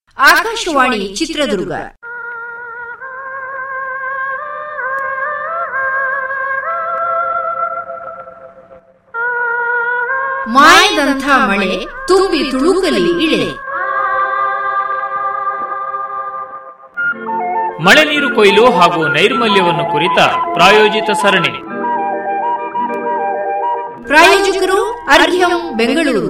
ಆಕಾಶವಾಣಿ ಚಿತ್ರದುರ್ಗ ಮಾಯದಂಥ ಮಳೆ ತುಂಬಿ ತುಳುಕಲಿ ಇಳೆ ಮಳೆ ನೀರು ಕೊಯ್ಲು ಹಾಗೂ ನೈರ್ಮಲ್ಯವನ್ನು ಕುರಿತ ಪ್ರಾಯೋಜಿತ ಸರಣಿ ಪ್ರಾಯೋಜಕರು ಅರ್ಘ್ಯಂ ಬೆಂಗಳೂರು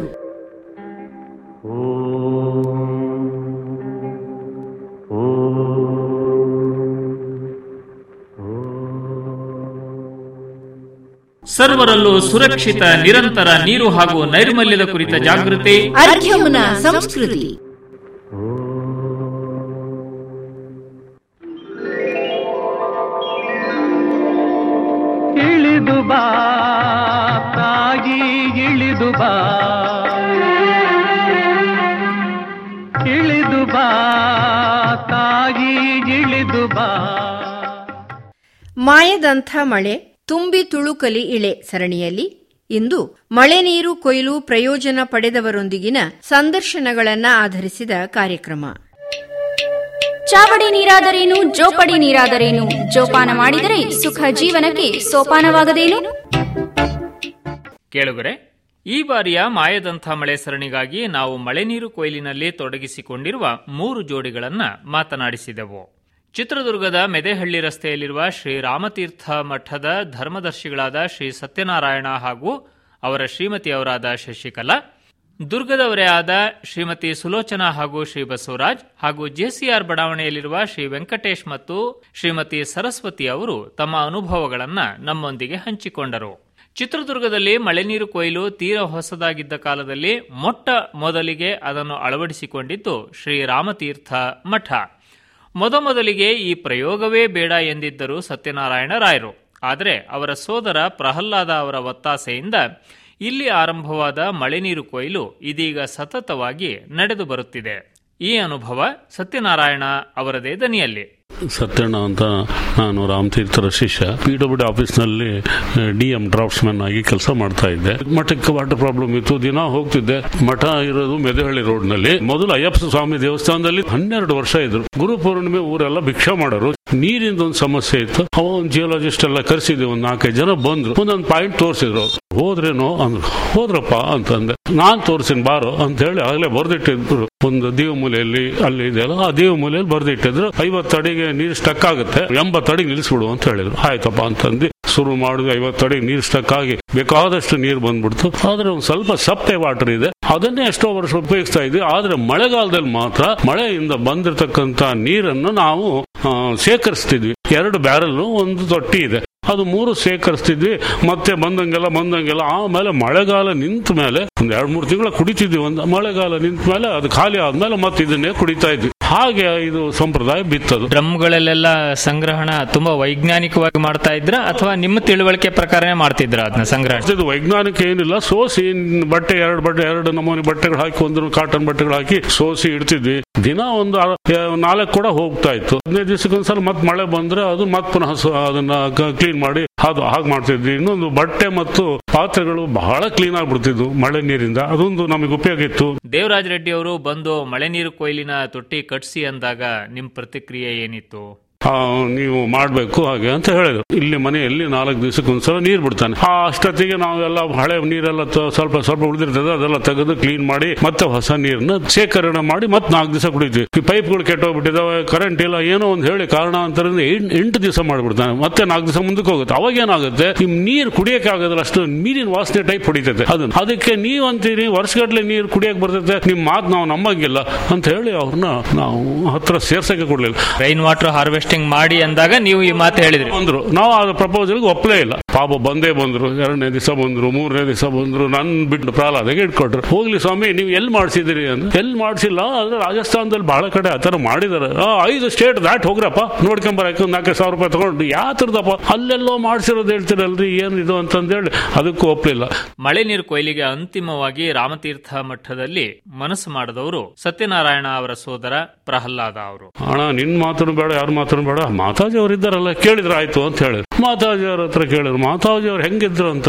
ಸರ್ವರಲ್ಲೂ ಸುರಕ್ಷಿತ ನಿರಂತರ ನೀರು ಹಾಗೂ ನೈರ್ಮಲ್ಯದ ಕುರಿತ ಜಾಗೃತಿ ಅರ್ಘ್ಯಂನ ಸಂಸ್ಕೃತಿ ಇಳಿದು ಬಾ ತಾಯಿ ಇಳಿದು ಬಾ ಇಳಿದು ಬಾ ತಾಯಿ ಇಳಿದು ಬಾ ಮಾಯದಂಥ ಮಳೆ ತುಂಬಿ ತುಳುಕಲಿ ಇಳೆ ಸರಣಿಯಲ್ಲಿ ಇಂದು ಮಳೆ ನೀರು ಕೊಯ್ಲು ಪ್ರಯೋಜನ ಪಡೆದವರೊಂದಿಗಿನ ಸಂದರ್ಶನಗಳನ್ನ ಆಧರಿಸಿದ ಕಾರ್ಯಕ್ರಮ ಚಾವಡಿ ನೀರಾದರೇನು ಜೋಪಡಿ ನೀರಾದರೇನು ಜೋಪಾನ ಮಾಡಿದರೆ ಸುಖ ಜೀವನಕ್ಕೆ ಸೋಪಾನವಾಗದೇನು ಕೇಳುಗರೆ ಈ ಬಾರಿಯ ಮಾಯದಂಥ ಮಳೆ ಸರಣಿಗಾಗಿ ನಾವು ಮಳೆ ನೀರು ಕೊಯ್ಲಿನಲ್ಲಿ ತೊಡಗಿಸಿಕೊಂಡಿರುವ ಮೂರು ಜೋಡಿಗಳನ್ನ ಮಾತನಾಡಿಸಿದೆವು ಚಿತ್ರದುರ್ಗದ ಮೆದೆಹಳ್ಳಿ ರಸ್ತೆಯಲ್ಲಿರುವ ಶ್ರೀ ರಾಮತೀರ್ಥ ಮಠದ ಧರ್ಮದರ್ಶಿಗಳಾದ ಶ್ರೀ ಸತ್ಯನಾರಾಯಣ ಹಾಗೂ ಅವರ ಶ್ರೀಮತಿಯವರಾದ ಶಶಿಕಲಾ ದುರ್ಗದವರೇ ಆದ ಶ್ರೀಮತಿ ಸುಲೋಚನಾ ಹಾಗೂ ಶ್ರೀ ಬಸವರಾಜ್ ಹಾಗೂ ಜೆಸಿಆರ್ ಬಡಾವಣೆಯಲ್ಲಿರುವ ಶ್ರೀ ವೆಂಕಟೇಶ್ ಮತ್ತು ಶ್ರೀಮತಿ ಸರಸ್ವತಿ ಅವರು ತಮ್ಮ ಅನುಭವಗಳನ್ನ ನಮ್ಮೊಂದಿಗೆ ಹಂಚಿಕೊಂಡರು ಚಿತ್ರದುರ್ಗದಲ್ಲಿ ಮಳೆ ನೀರು ಕೊಯ್ಲು ತೀರ ಹೊಸದಾಗಿದ್ದ ಕಾಲದಲ್ಲಿ ಮೊಟ್ಟ ಮೊದಲಿಗೆ ಅದನ್ನು ಅಳವಡಿಸಿಕೊಂಡಿದ್ದು ಶ್ರೀ ರಾಮತೀರ್ಥ ಮಠ ಮೊದಮೊದಲಿಗೆ ಈ ಪ್ರಯೋಗವೇ ಬೇಡ ಎಂದಿದ್ದರು ಸತ್ಯನಾರಾಯಣ ರಾಯರು ಆದರೆ ಅವರ ಸೋದರ ಪ್ರಹ್ಲಾದ ಅವರ ಒತ್ತಾಸೆಯಿಂದ ಇಲ್ಲಿ ಆರಂಭವಾದ ಮಳೆ ನೀರು ಕೊಯ್ಲು ಇದೀಗ ಸತತವಾಗಿ ನಡೆದು ಬರುತ್ತಿದೆ ಈ ಅನುಭವ ಸತ್ಯನಾರಾಯಣ ಅವರದೇ ದನಿಯಲ್ಲಿ ಸತ್ಯಣ್ಣ ಅಂತ ನಾನು ರಾಮತೀರ್ಥರ ಶಿಷ್ಯ ಪಿ ಡಬ್ಲ್ಯೂ ಡಿ ಆಫೀಸ್ನಲ್ಲಿ ಡಿ ಎಂ ಡ್ರಾಫ್ಟ್ಸ್ಮನ್ ಆಗಿ ಕೆಲಸ ಮಾಡ್ತಾ ಇದ್ದೆ ಮಠಕ್ಕೆ ವಾಟರ್ ಪ್ರಾಬ್ಲಮ್ ಇತ್ತು ದಿನ ಹೋಗ್ತಿದ್ದೆ ಮಠ ಇರೋದು ಮೆದಹಳ್ಳಿ ರೋಡ್ನಲ್ಲಿ ಮೊದಲು ಅಯ್ಯಪ್ಪ ಸ್ವಾಮಿ ದೇವಸ್ಥಾನದಲ್ಲಿ ಹನ್ನೆರಡು ವರ್ಷ ಇದ್ರು ಗುರು ಪೂರ್ಣಿಮೆ ಊರೆಲ್ಲ ಭಿಕ್ಷಾ ಮಾಡೋರು ನೀರಿಂದ ಒಂದು ಸಮಸ್ಯೆ ಇತ್ತು ಅವ ಒಂದು ಜಿಯೋಲಜಿಸ್ಟ್ ಎಲ್ಲ ಕರೆಸಿದ್ವಿ ಒಂದು ನಾಲ್ಕೈದು ಜನ ಬಂದ್ರು ಒಂದೊಂದು ಪಾಯಿಂಟ್ ತೋರಿಸಿದ್ರು ಹೋದ್ರೇನೋ ಅಂದ್ರು ಹೋದ್ರಪ್ಪ ಅಂತಂದೆ ನಾನ್ ತೋರ್ಸಿನ್ ಬಾರೋ ಅಂತ ಹೇಳಿ ಆಗ್ಲೇ ಬರ್ದಿಟ್ಟಿದ್ರು ಒಂದು ದೇವಮೂಲೆಯಲ್ಲಿ ಅಲ್ಲಿ ಇದೆಯಲ್ಲ ಆ ದೇವಮೂಲೆಯಲ್ಲಿ ಬರ್ದಿಟ್ಟಿದ್ರು ಐವತ್ತು ಅಡಿಗೆ ನೀರು ಸ್ಟಕ್ ಆಗುತ್ತೆ ಎಂಬತ್ತು ಅಡಿಗೆ ನಿಲ್ಲಿಸ್ಬಿಡು ಅಂತ ಹೇಳಿದ್ರು ಆಯ್ತಪ್ಪ ಅಂತಂದು ಶುರು ಮಾಡಿದ್ವಿ ಐವತ್ತು ಅಡಿಗೆ ನೀರು ಸ್ಟಕ್ ಆಗಿ ಬೇಕಾದಷ್ಟು ನೀರು ಬಂದ್ಬಿಡ್ತು ಆದ್ರೆ ಒಂದು ಸ್ವಲ್ಪ ಸಪ್ಪೆ ವಾಟರ್ ಇದೆ ಅದನ್ನೇ ಎಷ್ಟೋ ವರ್ಷ ಉಪಯೋಗಿಸ್ತಾ ಇದ್ವಿ ಆದ್ರೆ ಮಳೆಗಾಲದಲ್ಲಿ ಮಾತ್ರ ಮಳೆಯಿಂದ ಬಂದಿರತಕ್ಕಂತ ನೀರನ್ನು ನಾವು ಆ, ಶೇಖರಿಸ್ತಿದ್ವಿ ಎರಡು ಬ್ಯಾರಲ್ ಒಂದು ತೊಟ್ಟಿ ಇದೆ ಅದು ಮೂರು ಶೇಖರಿಸ್ತಿದ್ವಿ ಮತ್ತೆ ಬಂದಂಗೆಲ್ಲ ಬಂದಂಗೆಲ್ಲ ಆಮೇಲೆ ಮಳೆಗಾಲ ನಿಂತ ಮೇಲೆ ಒಂದ್ ಎರಡ್ ಮೂರು ತಿಂಗಳ ಕುಡಿತಿದ್ವಿ ಒಂದು ಮಳೆಗಾಲ ನಿಂತ ಮೇಲೆ ಅದು ಖಾಲಿ ಆದ್ಮೇಲೆ ಮತ್ತೆ ಇದನ್ನೇ ಕುಡಿತಾ ಇದ್ವಿ ಹಾಗೆ ಇದು ಸಂಪ್ರದಾಯ ಬಿತ್ತದು ಡ್ರಮ್ಗಳಲ್ಲೆಲ್ಲ ಸಂಗ್ರಹಣ ತುಂಬಾ ವೈಜ್ಞಾನಿಕವಾಗಿ ಮಾಡ್ತಾ ಇದ್ರ ಅಥವಾ ನಿಮ್ಮ ತಿಳುವಳಿಕೆ ಪ್ರಕಾರನೇ ಮಾಡ್ತಿದ್ರ ಅದನ್ನ ಸಂಗ್ರಹಣ ಇದು ವೈಜ್ಞಾನಿಕ ಏನಿಲ್ಲ ಸೋಸಿ ಬಟ್ಟೆ ಎರಡು ಬಟ್ಟೆ ಎರಡು ನಮೂನಿ ಬಟ್ಟೆಗಳು ಹಾಕಿ ಒಂದು ಕಾಟನ್ ಬಟ್ಟೆಗಳು ಹಾಕಿ ಸೋಸಿ ಇಡ್ತಿದ್ವಿ ದಿನ ಒಂದು ನಾಲ್ಕು ಕೂಡ ಹೋಗ್ತಾ ಇತ್ತು ಹದಿನೈದು ದಿವಸಕ್ಕೊಂದ್ಸಲ ಮತ್ತೆ ಮಳೆ ಬಂದ್ರೆ ಅದು ಮತ್ತೆ ಪುನಃ ಸ- ಅದನ್ನ ಕ್ಲೀನ್ ಮಾಡಿ ಅದು ಹಾಗೆ ಮಾಡ್ತಿದ್ವಿ ಇನ್ನೊಂದು ಬಟ್ಟೆ ಮತ್ತು ಪಾತ್ರೆಗಳು ಬಹಳ ಕ್ಲೀನ್ ಆಗ್ಬಿಡ್ತಿದ್ವು ಮಳೆ ನೀರಿಂದ ಅದೊಂದು ನಮಗೆ ಉಪಯೋಗ ಇತ್ತು ದೇವರಾಜ್ ರೆಡ್ಡಿ ಅವರು ಬಂದು ಮಳೆ ನೀರು ಕೊಯ್ಲಿನ ತೊಟ್ಟಿ ಕಟ್ಸಿ ಅಂದಾಗ ನಿಮ್ ಪ್ರತಿಕ್ರಿಯೆ ಏನಿತ್ತು ಆ, ನೀವು ಮಾಡಬೇಕು ಹಾಗೆ ಅಂತ ಹೇಳಿದ್ರು ಇಲ್ಲಿ ಮನೆಯಲ್ಲಿ ನಾಲ್ಕು ದಿವಸಕ್ಕೆ ಒಂದ್ಸಲ ನೀರು ಬಿಡ್ತಾನೆ ಆ ಅಷ್ಟೊತ್ತಿಗೆ ನಾವೆಲ್ಲ ಹಳೆ ನೀರೆಲ್ಲ ತ- ಸ್ವಲ್ಪ ಸ್ವಲ್ಪ ಉಳಿದಿರ್ತದೆ ಅದೆಲ್ಲ ತೆಗೆದು ಕ್ಲೀನ್ ಮಾಡಿ ಮತ್ತೆ ಹೊಸ ನೀರನ್ನ ಶೇಖರಣೆ ಮಾಡಿ ಮತ್ತೆ ನಾಲ್ಕು ದಿವಸ ಕುಡಿತೀವಿ ಈ ಪೈಪ್ಗಳು ಕೆಟ್ಟೋಗ್ಬಿಟ್ಟಿದಾವೆ ಕರೆಂಟ್ ಇಲ್ಲ ಏನೋ ಒಂದು ಹೇಳಿ ಕಾರಣಾಂತರದಿಂದ ಎಂಟ್- ಎಂಟು ದಿವಸ ಮಾಡಿಬಿಡ್ತಾನೆ ಮತ್ತೆ ನಾಲ್ಕು ದಿವಸ ಮುಂದಕ್ಕೆ ಹೋಗುತ್ತೆ ಅವಾಗ ಏನಾಗುತ್ತೆ ಈ ನೀರು ಕುಡಿಯಕ್ಕೆ ಆಗೋದಿಲ್ಲ ಅಷ್ಟು ನೀರಿನ ವಾಸನೆ ಟೈಪ್ ಹೊಡಿತೈತೆ ಅದನ್ನ ಅದಕ್ಕೆ ನೀವು ಅಂತೀರಿ ವರ್ಷಗಟ್ಲೆ ನೀರು ಕುಡಿಯಕ್ಕೆ ಬರ್ತೈತೆ ನಿಮ್ಮ ಮಾತು ನಾವು ನಂಬಂಗಿಲ್ಲ ಅಂತ ಹೇಳಿ ಅವ್ರನ್ನ ನಾವು ಹತ್ರ ಸೇರ್ಸಕ್ಕೆ ಕೊಡ್ಲಿಲ್ಲ ರೈನ್ ವಾಟರ್ ಹಾರ್ವೆಸ್ಟಿಂಗ್ ಮಾಡಿ ಅಂದಾಗ ನೀವು ಈ ಮಾತು ಹೇಳಿದ್ರಿ ಬಂದ್ರು ನಾವು ಆ ಪ್ರಪೋಸಲ್ಗೆ ಒಪ್ಪಲೇ ಇಲ್ಲ ಪಾಪ ಬಂದೇ ಬಂದ್ರು ಎರಡನೇ ದಿವಸ ಬಂದ್ರು ಮೂರನೇ ದಿವಸ ಬಂದ್ರು ನನ್ ಬಿಟ್ಟು ಪ್ರಹ್ಲಾದಗೆ ಇಟ್ಕೊಟ್ರು ಹೋಗ್ಲಿ ಸ್ವಾಮಿ ನೀವು ಎಲ್ಲಿ ಮಾಡಿಸಿದಿರಿ ಅಂತ ಎಲ್ಲಿ ಮಾಡಿಸಿಲ್ಲ ಆದ್ರೆ ರಾಜಸ್ಥಾನದಲ್ಲಿ ಬಹಳ ಕಡೆ ಆ ತರ ಮಾಡಿದಾರೆ ಆ, ಐದು ಸ್ಟೇಟ್ ದಾಟ್ ಹೋಗ್ರಪ್ಪ ನೋಡ್ಕೊಂಬರಕ್ಕೆ ಒಂದು ನಾಲ್ಕು ಸಾವಿರ ರೂಪಾಯಿ ತಗೊಂಡು ಯಾವ ತರದಪ್ಪ ಅಲ್ಲೆಲ್ಲೋ ಮಾಡಿಸಿರೋದು ಹೇಳ್ತೀರಲ್ರಿ ಏನು ಇದು ಅಂತಂದೇಳಿ ಅದಕ್ಕೂ ಒಪ್ಪಲಿಲ್ಲ ಮಳೆ ನೀರು ಕೊಯ್ಲಿಗೆ ಅಂತಿಮವಾಗಿ ರಾಮತೀರ್ಥ ಮಠದಲ್ಲಿ ಮನಸ್ಸು ಮಾಡಿದವರು ಸತ್ಯನಾರಾಯಣ ಅವರ ಸೋದರ ಪ್ರಹ್ಲಾದ ಅವರು ಅಣ್ಣ ನಿನ್ ಮಾತನ್ನು ಬೇಡ ಯಾರ ಮಾತನ್ನು ಬೇಡ ಮಾತಾಜಿ ಅವ್ರು ಇದ್ದಾರಲ್ಲ ಕೇಳಿದ್ರೆ ಆಯ್ತು ಅಂತ ಹೇಳಿದ್ರು ಮಾತಾಜಿ ಅವ್ರ ಹತ್ರ ಕೇಳಿದ್ರು ಮಾತಾಜಿ ಅವ್ರು ಹೆಂಗಿದ್ರು ಅಂತಂದ್ರೆ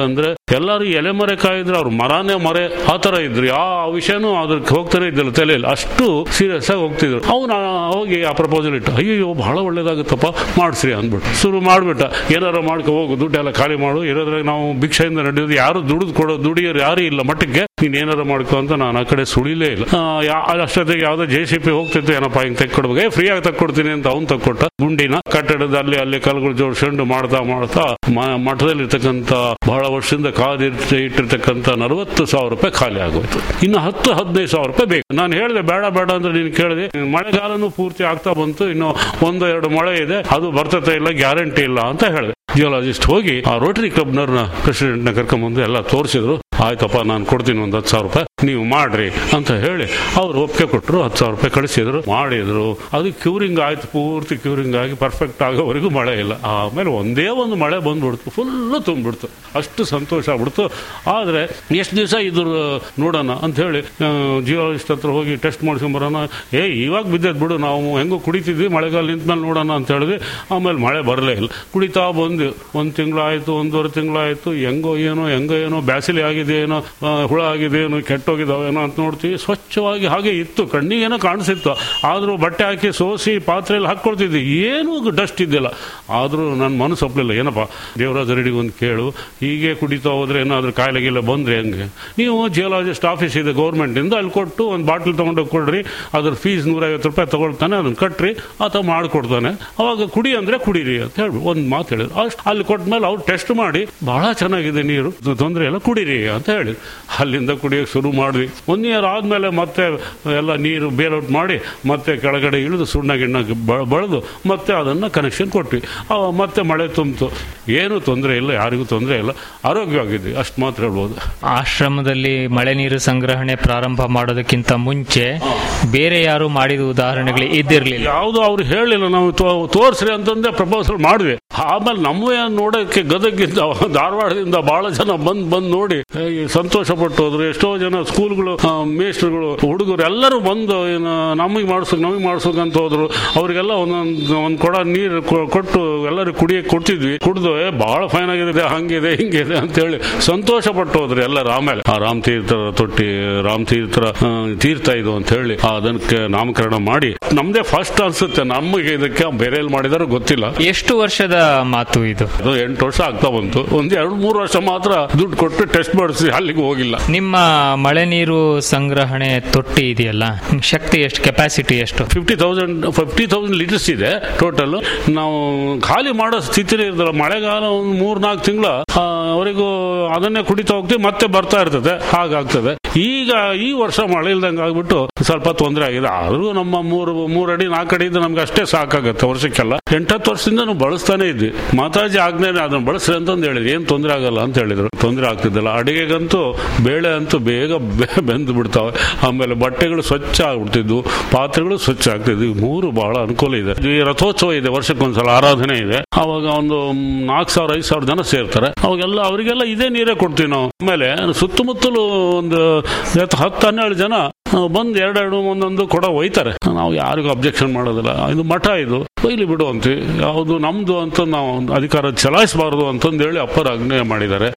ಎಲ್ಲರೂ ಎಲೆ ಮರೆ ಕಾಯಿದ್ರೆ ಅವ್ರು ಮರನೇ ಮರೆ ಆ ತರ ಇದ್ರು ಯಾವ ವಿಷಯನೂ ಅದಕ್ಕೆ ಹೋಗ್ತಾನೆ ಇದ್ದಿಲ್ಲ ತಲೆಯಲ್ಲಿ ಅಷ್ಟು ಸೀರಿಯಸ್ ಆಗಿ ಹೋಗ್ತಿದ್ರು ಅವನು ಹೋಗಿ ಆ ಪ್ರಪೋಸಲ್ ಇಟ್ಟು ಅಯ್ಯೋ ಬಹಳ ಒಳ್ಳೇದಾಗುತ್ತಪ್ಪ ಮಾಡಿಸ್ರಿ ಅಂದ್ಬಿಟ್ಟು ಶುರು ಮಾಡ್ಬಿಟ್ಟ ಏನಾರ ಮಾಡ್ಕೊ ಹೋಗು ದುಡ್ಡೆಲ್ಲ ಖಾಲಿ ಮಾಡು ಇರೋದ್ರಾಗ ನಾವು ಭಿಕ್ಷೆಯಿಂದ ನಡೆಯೋದು ಯಾರು ದುಡಿದು ಕೊಡೋ ದುಡಿಯೋರು ಯಾರು ಇಲ್ಲ ಮಟ್ಟಕ್ಕೆ ನೀನ್ ಏನಾರ ಮಾಡ್ಕೊ ಅಂತ ನಾನು ಆ ಕಡೆ ಸುಳಿಲೇ ಇಲ್ಲ ಆ, ಯಾ- ಅಷ್ಟೊತ್ತಿಗೆ ಯಾವ್ದೋ ಜೆ ಸಿ ಪಿ ಹೋಗ್ತಿತ್ತು ಏನಪ್ಪ ಹಿಂಗ್ ತೆಕ್ಕೊಡ್ಬೇಕು ಏ ಫ್ರೀ ಆಗಿ ತಕ್ಕೊಡ್ತೀನಿ ಅಂತ ಅವ್ನು ತಕ್ಕೊಟ್ಟ ಗುಂಡಿನ ಕಟ್ಟಡದ ಅಲ್ಲಿ ಅಲ್ಲಿ ಕಲ್ಗಳು ಜೋಡಿಸ್ಕೊಂಡು ಮಾಡ್ತಾ ಮಾಡ್ತಾ ಮ- ಮಠದಲ್ಲಿರ್ತಕ್ಕಂಥ ಬಹಳ ವರ್ಷದಿಂದ ಕಾದಿರ್ತಿ ಇಟ್ಟಿರ್ತಕ್ಕಂಥ ನಲವತ್ತು ಸಾವಿರ ರೂಪಾಯಿ ಖಾಲಿ ಆಗೋಯ್ತು ಇನ್ನು ಹತ್ತು ಹದಿನೈದು ಸಾವಿರ ರೂಪಾಯಿ ಬೇಕು ನಾನು ಹೇಳಿದೆ ಬೇಡ ಬೇಡ ಅಂದ್ರೆ ನೀನು ಕೇಳಿದೆ ಮಳೆಗಾಲನೂ ಪೂರ್ತಿ ಆಗ್ತಾ ಬಂತು ಇನ್ನು ಒಂದು ಎರಡು ಮಳೆ ಇದೆ ಅದು ಬರ್ತತೆ ಇಲ್ಲ ಗ್ಯಾರಂಟಿ ಇಲ್ಲ ಅಂತ ಹೇಳಿದೆ ಜಿಯೋಲಾಜಿಸ್ಟ್ ಹೋಗಿ ಆ ರೋಟರಿ ಕ್ಲಬ್ನವ್ರನ್ನ ಪ್ರೆಸಿಡೆಂಟ್ ನ ಕರ್ಕೊಂಡ್ಬಂದು ಎಲ್ಲ ತೋರಿಸಿದ್ರು ಆಯ್ತಪ್ಪ ನಾನು ಕೊಡ್ತೀನಿ ಒಂದು ಹತ್ತು ಸಾವಿರ ರೂಪಾಯಿ ನೀವು ಮಾಡ್ರಿ ಅಂತ ಹೇಳಿ ಅವ್ರು ಒಪ್ಪಿಗೆ ಕೊಟ್ಟರು ಹತ್ತು ಸಾವಿರ ರೂಪಾಯಿ ಕಳಿಸಿದ್ರು ಮಾಡಿದ್ರು ಅದು ಕ್ಯೂರಿಂಗ್ ಆಯ್ತು ಪೂರ್ತಿ ಕ್ಯೂರಿಂಗ್ ಆಗಿ ಪರ್ಫೆಕ್ಟ್ ಆಗೋವರೆಗೂ ಮಳೆ ಇಲ್ಲ ಆಮೇಲೆ ಒಂದೇ ಒಂದು ಮಳೆ ಬಂದ್ಬಿಡ್ತು ಫುಲ್ಲು ತುಂಬಿಡ್ತು ಅಷ್ಟು ಸಂತೋಷ ಆಗ್ಬಿಡ್ತು ಆದರೆ ಎಷ್ಟು ದಿವಸ ಇದ್ರ ನೋಡೋಣ ಅಂತ ಹೇಳಿ ಜಿಯೋಲಾಜಿಸ್ಟ್ ಹತ್ರ ಹೋಗಿ ಟೆಸ್ಟ್ ಮಾಡಿಸ್ಕೊಂಬರೋಣ ಏ ಇವಾಗ ಬಿದ್ದದ್ ಬಿಡು ನಾವು ಹೆಂಗೋ ಕುಡಿತಿದ್ವಿ ಮಳೆಗಾಲ ನಿಂತ್ಮೇಲೆ ನೋಡೋಣ ಅಂತ ಹೇಳಿದ್ವಿ ಆಮೇಲೆ ಮಳೆ ಬರಲೇ ಇಲ್ಲ ಕುಡಿತಾ ಬಂದು ಒಂದು ತಿಂಗಳಾಯ್ತು ಒಂದೂವರೆ ತಿಂಗಳಾಯ್ತು ಹೆಂಗೋ ಏನೋ ಹೆಂಗೋ ಏನೋ ಬ್ಯಾಸಿಲಿ ಆಗಿದೆ ಏನೋ ಆ, ಹುಳ ಆಗಿದೆ ಏನೋ ಕೆಟ್ಟೋಗಿದಾವೇನೋ ಅಂತ ನೋಡ್ತೀವಿ ಸ್ವಚ್ಛವಾಗಿ ಹಾಗೆ ಇತ್ತು ಕಣ್ಣಿಗೆ ಏನೋ ಕಾಣಿಸಿತ್ತು ಆದರೂ ಬಟ್ಟೆ ಹಾಕಿ ಸೋಸಿ ಪಾತ್ರೆಯಲ್ಲಿ ಹಾಕ್ಕೊಳ್ತಿದ್ವಿ ಏನೂ ಡಸ್ಟ್ ಇದ್ದಿಲ್ಲ ಆದರೂ ನನ್ನ ಮನಸ್ಸು ಒಪ್ಪಲಿಲ್ಲ ಏನಪ್ಪ ದೇವರಾಜ ರೆಡ್ಡಿಗೆ ಒಂದು ಕೇಳು ಹೀಗೆ ಕುಡಿತಾ ಹೋದ್ರೆ ಏನಾದರೂ ಕಾಯಿಲೆ ಗೀಲೆ ಬಂದ್ರೆ ಹೆಂಗೆ ನೀವು ಜಿಯೋಲಾಜಿಸ್ಟ್ ಆಫೀಸ್ ಇದೆ ಗೌರ್ಮೆಂಟಿಂದ ಅಲ್ಲಿ ಕೊಟ್ಟು ಒಂದು ಬಾಟ್ಲ್ ತೊಗೊಂಡೋಗಿ ಕೊಡ್ರಿ ಅದ್ರ ಫೀಸ್ ನೂರೈವತ್ತು ರೂಪಾಯಿ ತಗೊಳ್ತಾನೆ ಅದನ್ನ ಕಟ್ರಿ ಆತ ಮಾಡಿಕೊಡ್ತಾನೆ ಅವಾಗ ಕುಡಿ ಅಂದ್ರೆ ಕುಡೀರಿ ಅಂತ ಹೇಳಿ ಒಂದು ಮಾತು ಹೇಳಿದ್ರು ಅಷ್ಟು ಅಲ್ಲಿ ಕೊಟ್ಮೇಲೆ ಅವ್ರು ಟೆಸ್ಟ್ ಮಾಡಿ ಬಹಳ ಚೆನ್ನಾಗಿದೆ ನೀರು ತೊಂದರೆ ಇಲ್ಲ ಕುಡೀರಿ ಅಂತ ಹೇಳಿ ಅಲ್ಲಿಂದ ಕುಡಿಯೋಕೆ ಶುರು ಮಾಡಿದ್ವಿ ಒನ್ ಇಯರ್ ಆದ್ಮೇಲೆ ಮತ್ತೆ ಎಲ್ಲ ನೀರು ಬೇಲೌಟ್ ಮಾಡಿ ಮತ್ತೆ ಕೆಳಗಡೆ ಇಳಿದು ಸುಣ್ಣ ಗಿಣ್ಣ ಬ- ಬಳ್ದು ಮತ್ತೆ ಅದನ್ನ ಕನೆಕ್ಷನ್ ಕೊಟ್ವಿ ಅವ ಮತ್ತೆ ಮಳೆ ತುಂಬಿತು ಏನೂ ತೊಂದರೆ ಇಲ್ಲ ಯಾರಿಗೂ ತೊಂದರೆ ಇಲ್ಲ ಆರೋಗ್ಯವಾಗಿದ್ವಿ ಅಷ್ಟು ಮಾತ್ರ ಹೇಳ್ಬೋದು ಆಶ್ರಮದಲ್ಲಿ ಮಳೆ ನೀರು ಸಂಗ್ರಹಣೆ ಪ್ರಾರಂಭ ಮಾಡೋದಕ್ಕಿಂತ ಮುಂಚೆ ಬೇರೆ ಯಾರು ಮಾಡಿದ ಉದಾಹರಣೆಗಳು ಇದ್ದಿರಲಿಲ್ಲ ಯಾವುದು ಅವ್ರು ಹೇಳಿಲ್ಲ ನಾವು ತೋ- ತೋರ್ಸ್ರಿ ಅಂತಂದೆ ಪ್ರಪೋಸಲ್ ಮಾಡಿದ್ವಿ ಆಮೇಲೆ ನಮ್ಮೇ ನೋಡೋಕ್ಕೆ ಗದಗಿಂದ ಧಾರವಾಡದಿಂದ ಬಹಳ ಜನ ಬಂದ್ ಬಂದ್ ನೋಡಿ ಏ, ಸಂತೋಷ ಪಟ್ಟು ಹೋದ್ರು ಎಷ್ಟೋ ಜನ ಸ್ಕೂಲ್ಗಳು ಆ, ಮೇಸ್ಟ್ರುಗಳು ಹುಡುಗರು ಎಲ್ಲರೂ ಬಂದು ಏನು ನಮಗೆ ಮಾಡಿಸೋಕೆ ನಮಗೆ ಮಾಡಿಸೋಕೆ ಅಂತ ಹೋದ್ರು ಅವರಿಗೆಲ್ಲ ಒಂದೊಂದು ಒಂದು ಕೊಡ ನೀರು ಕೊ- ಕೊಟ್ಟು ಎಲ್ಲರೂ ಕುಡಿಯಕ್ಕೆ ಕೊಡ್ತಿದ್ವಿ ಕುಡಿದು ಏ ಬಹಳ ಫೈನ್ ಆಗಿದೆ ಹಂಗಿದೆ ಹಿಂಗಿದೆ ಅಂತ ಹೇಳಿ ಸಂತೋಷ ಪಟ್ಟು ಹೋದ್ರು ಎಲ್ಲರೂ ಆಮೇಲೆ ಆ ರಾಮ್ ತೀರ್ಥರ ತೊಟ್ಟಿ ರಾಮ್ ತೀರ್ಥರ ಆ, ತೀರ್ಥ ಇದು ಅಂತ ಹೇಳಿ ಅದಕ್ಕೆ ನಾಮಕರಣ ಮಾಡಿ ನಮ್ದೇ ಫಸ್ಟ್ ಅನ್ಸುತ್ತೆ ನಮಗೆ ಇದಕ್ಕೆ ಬೇರೆ ಎಲ್ಲಿ ಮಾಡಿದಾರೋ ಗೊತ್ತಿಲ್ಲ ಎಷ್ಟು ವರ್ಷದ ಮಾತು ಇದು ಅದು ಎಂಟು ವರ್ಷ ಆಗ್ತಾ ಬಂತು ಒಂದ್ ಎರಡು ಮೂರು ವರ್ಷ ಮಾತ್ರ ದುಡ್ಡು ಕೊಟ್ಟು ಟೆಸ್ಟ್ ಮಾಡಿಸಿ ಅಲ್ಲಿಗೆ ಹೋಗಿಲ್ಲ ನಿಮ್ಮ ಮಳೆ ನೀರು ಸಂಗ್ರಹಣೆ ತೊಟ್ಟಿ ಇದೆಯಲ್ಲ ಶಕ್ತಿ ಎಷ್ಟು ಕೆಪಾಸಿಟಿ ಎಷ್ಟು fifty thousand fifty thousand litres ಇದೆ ಟೋಟಲ್ ನಾವು ಖಾಲಿ ಮಾಡೋ ಸ್ಥಿತಿನೇ ಇರ್ದಲ್ಲ ಮಳೆಗಾಲ ಒಂದು ಮೂರ್ ನಾಲ್ಕು ತಿಂಗಳ ಅವರಿಗೂ ಅದನ್ನೇ ಕುಡಿತಾ ಹೋಗ್ತೀವಿ ಮತ್ತೆ ಬರ್ತಾ ಇರ್ತದೆ ಹಾಗಾಗ್ತದೆ ಈಗ ಈ ವರ್ಷ ಮಳೆ ಇಲ್ದಂಗೆ ಆಗ್ಬಿಟ್ಟು ಸ್ವಲ್ಪ ತೊಂದರೆ ಆಗಿದೆ ಆದ್ರೂ ನಮ್ಮ ಮೂರು ಮೂರು ಅಡಿ ನಾಲ್ಕು ಅಡಿ ಇದ್ದು ನಮ್ಗೆ ಅಷ್ಟೇ ಸಾಕಾಗತ್ತೆ ವರ್ಷಕ್ಕೆಲ್ಲ ಎಂಟತ್ತು ವರ್ಷದಿಂದ ನಾವು ಬಳಸ್ತಾನೆ ಇದ್ವಿ ಮಾತಾಜಿ ಆಜ್ಞಾನೆ ಅದನ್ನ ಬಳಸ್ರಿ ಅಂತಂದು ಹೇಳಿದ್ರು ಏನ್ ತೊಂದರೆ ಆಗಲ್ಲ ಅಂತ ಹೇಳಿದ್ರು ತೊಂದರೆ ಆಗ್ತಿದ್ದಿಲ್ಲ ಅಡಿಗೆಗಂತೂ ಬೇಳೆ ಅಂತೂ ಬೇಗ ಬೆ- ಬೆಂದು ಬಿಡ್ತಾವೆ ಆಮೇಲೆ ಬಟ್ಟೆಗಳು ಸ್ವಚ್ಛ ಆಗ್ಬಿಡ್ತಿದ್ವು ಪಾತ್ರೆಗಳು ಸ್ವಚ್ಛ ಆಗ್ತಿದ್ವು ಈ ಮೂರು ಬಹಳ ಅನುಕೂಲ ಇದೆ ಈ ರಥೋತ್ಸವ ಇದೆ ವರ್ಷಕ್ಕೊಂದ್ಸಲ ಆರಾಧನೆ ಇದೆ ಅವಾಗ ಒಂದು ನಾಲ್ಕು ಸಾವಿರ ಐದು ಸಾವಿರ ಜನ ಸೇರ್ತಾರೆ ಅವಾಗೆಲ್ಲ ಅವರಿಗೆಲ್ಲ ಇದೇ ನೀರೇ ಕೊಡ್ತೀವಿ ನಾವು ಆಮೇಲೆ ಸುತ್ತಮುತ್ತಲು ಒಂದು ಹತ್ತು ಹತ್ತು ಹನ್ನೆರಡು ಜನ ಆ, ಬಂದು ಎರಡೆರಡು ಒಂದೊಂದು ಕೊಡ ಒಯ್ತಾರೆ ನಾವು ಯಾರಿಗೂ ಅಬ್ಜೆಕ್ಷನ್ ಮಾಡೋದಿಲ್ಲ ಇದು ಮಠ ಇದು ಒಯ್ಲಿ ಬಿಡು ಅಂತೀವಿ ಯಾವುದು ನಮ್ದು ಅಂತ ನಾವು ಅಧಿಕಾರ ಚಲಾಯಿಸಬಾರದು ಅಂತಂದು ಹೇಳಿ ಅಪ್ಪರ ಆಜ್ಞೆ ಮಾಡಿದ್ದಾರೆ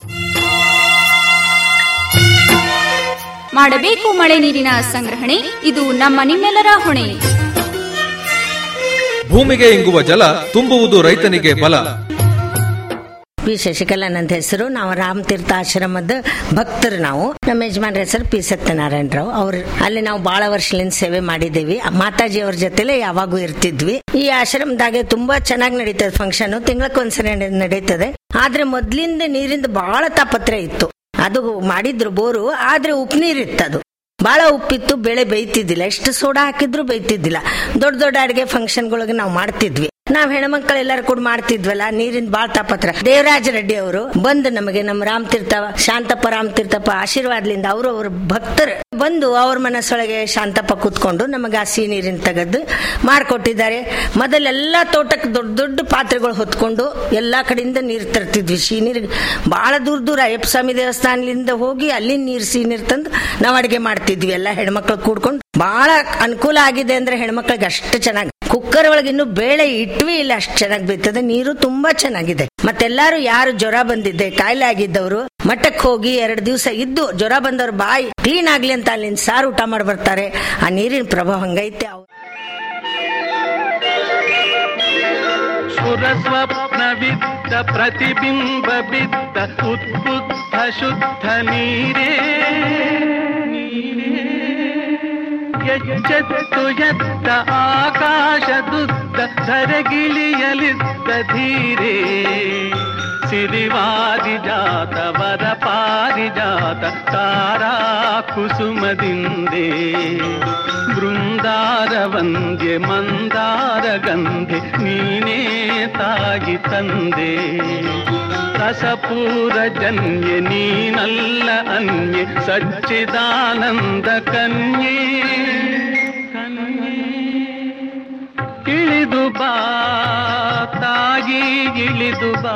ಮಾಡಬೇಕು ಮಳೆ ನೀರಿನ ಸಂಗ್ರಹಣೆ ಇದು ನಮ್ಮ ನಿಮ್ಮೆಲ್ಲರ ಹೊಣೆ ಭೂಮಿಗೆ ಇಂಗುವ ಜಲ ತುಂಬುವುದು ರೈತನಿಗೆ ಬಲ ಪಿ ಶಶಿಕಲಾ ನನ್ನ ಹೆಸರು ನಾವು ರಾಮ್ ತೀರ್ಥ ಆಶ್ರಮದ ಭಕ್ತರು ನಾವು ನಮ್ಮ ಯಜಮಾನ್ರ ಹೆಸರು ಪಿ ಸತ್ಯನಾರಾಯಣರಾವ್ ಅವ್ರು ಅಲ್ಲಿ ನಾವು ಬಹಳ ವರ್ಷದಿಂದ ಸೇವೆ ಮಾಡಿದ್ದೀವಿ ಮಾತಾಜಿ ಅವ್ರ ಜೊತೆಲೆ ಯಾವಾಗೂ ಇರ್ತಿದ್ವಿ ಈ ಆಶ್ರಮದಾಗೆ ತುಂಬಾ ಚೆನ್ನಾಗಿ ನಡೀತದೆ ಫಂಕ್ಷನ್ ತಿಂಗಳಕ್ಕೊಂದ್ಸರಿ ನಡೀತದೆ ಆದ್ರೆ ಮೊದ್ಲಿಂದ ನೀರಿಂದ ಬಹಳ ತಾಪತ್ರೆ ಇತ್ತು ಅದು ಮಾಡಿದ್ರು ಬೋರು ಆದ್ರೆ ಉಪ್ಪು ನೀರಿತ್ತದು ಬಹಳ ಉಪ್ಪಿತ್ತು ಬೆಳೆ ಬೇಯ್ತಿದ್ದಿಲ್ಲ ಎಷ್ಟು ಸೋಡಾ ಹಾಕಿದ್ರು ಬೇಯ್ತಿದ್ದಿಲ್ಲ ದೊಡ್ಡ ದೊಡ್ಡ ಅಡಿಗೆ ಫಂಕ್ಷನ್ಗಳಿಗೆ ನಾವು ಮಾಡ್ತಿದ್ವಿ ನಾವ್ ಹೆಣ್ಮಕ್ಳು ಎಲ್ಲರೂ ಕೂಡ ಮಾಡ್ತಿದ್ವಲ್ಲ ನೀರಿನ ಬಾಳ್ ತಾಪತ್ರ ದೇವರಾಜ ರೆಡ್ಡಿ ಅವರು ಬಂದು ನಮಗೆ ನಮ್ಮ ರಾಮ್ ತೀರ್ಥ ಶಾಂತಪ್ಪ ರಾಮ್ ತೀರ್ಥಪ್ಪ ಆಶೀರ್ವಾದ್ಲಿಂದ ಅವರು ಅವ್ರ ಭಕ್ತರು ಬಂದು ಅವ್ರ ಮನಸ್ಸೊಳಗೆ ಶಾಂತಪ್ಪ ಕೂತ್ಕೊಂಡು ನಮಗೆ ಆ ಸಿಹಿ ನೀರಿನ ತೆಗೆದು ಮಾಡ್ಕೊಟ್ಟಿದ್ದಾರೆ ಮೊದಲೆಲ್ಲ ತೋಟಕ್ಕೆ ದೊಡ್ಡ ದೊಡ್ಡ ಪಾತ್ರೆಗಳು ಹೊತ್ಕೊಂಡು ಎಲ್ಲಾ ಕಡೆಯಿಂದ ನೀರು ತರ್ತಿದ್ವಿ ಸಿಹಿ ನೀರಿಗೆ ಬಹಳ ದೂರ ದೂರ ಅಯ್ಯಪ್ಪ ಸ್ವಾಮಿ ದೇವಸ್ಥಾನದಿಂದ ಹೋಗಿ ಅಲ್ಲಿ ನೀರು ಸಿಹಿ ನೀರು ತಂದು ನಾವು ಅಡಿಗೆ ಮಾಡ್ತಿದ್ವಿ ಎಲ್ಲ ಹೆಣ್ಮಕ್ಳು ಕೂಡ್ಕೊಂಡು ಬಹಳ ಅನುಕೂಲ ಆಗಿದೆ ಅಂದ್ರೆ ಹೆಣ್ಮಕ್ಳಿಗೆ ಅಷ್ಟು ಚೆನ್ನಾಗಿ ಕುಕ್ಕರ್ ಒಳಗೆ ಇನ್ನು ಬೇಳೆ ಇಟ್ವಿ ಇಲ್ಲ ಅಷ್ಟು ಚೆನ್ನಾಗಿ ಬೀಳ್ತದೆ ನೀರು ತುಂಬಾ ಚೆನ್ನಾಗಿದೆ ಮತ್ತೆಲ್ಲಾರು ಯಾರು ಜ್ವರ ಬಂದಿದ್ದೆ ಕಾಯಿಲೆ ಆಗಿದ್ದವರು ಮಠಕ್ಕೆ ಹೋಗಿ ಎರಡು ದಿವಸ ಇದ್ದು ಜ್ವರ ಬಂದವ್ರ ಬಾಯಿ ಕ್ಲೀನ್ ಆಗ್ಲಿ ಅಂತ ಅಲ್ಲಿಂದ ಸಾರು ಊಟ ಮಾಡಿ ಬರ್ತಾರೆ ಆ ನೀರಿನ ಪ್ರಭಾವ ಹಂಗೈತೆ ಅವ್ರು ಸುರಸ್ವಪ್ನವಿದ್ದ ಪ್ರತಿಬಿಂಬ ಬಿದ್ದ ಉದ್ಬುದ್ಧ ಶುದ್ಧ ನೀರೇ ನೀರೇ ಎಚ್ಚೆತ್ತು ಎದ್ದ ಆಕಾಶದುದ್ದ ಧರೆಗಿಳಿಯಲಿದ್ದ ಧೀರೇ ಸಿರಿವಾರಿಜಾತ ವರ ಪಾರಿಜಾತ ತಾರಾ ಕುಸುಮದಿಂದೇ ಬೃಂದಾರ ವಂದ್ಯೆ ಮಂದಾರ ಗಂಧೆ ನೀನೇ ತಾಗಿ ತಂದೆ ರಸಪೂರ ಜನ್ಯೆ ನೀನಲ್ಲ ಅನ್ಯೆ ಸಚ್ಚಿದಾನಂದ ಕನ್ಯೆ ಕನ್ಯೆ ಇಳಿದು ಬಾ ತಾಯಿ ಇಳಿದು ಬಾ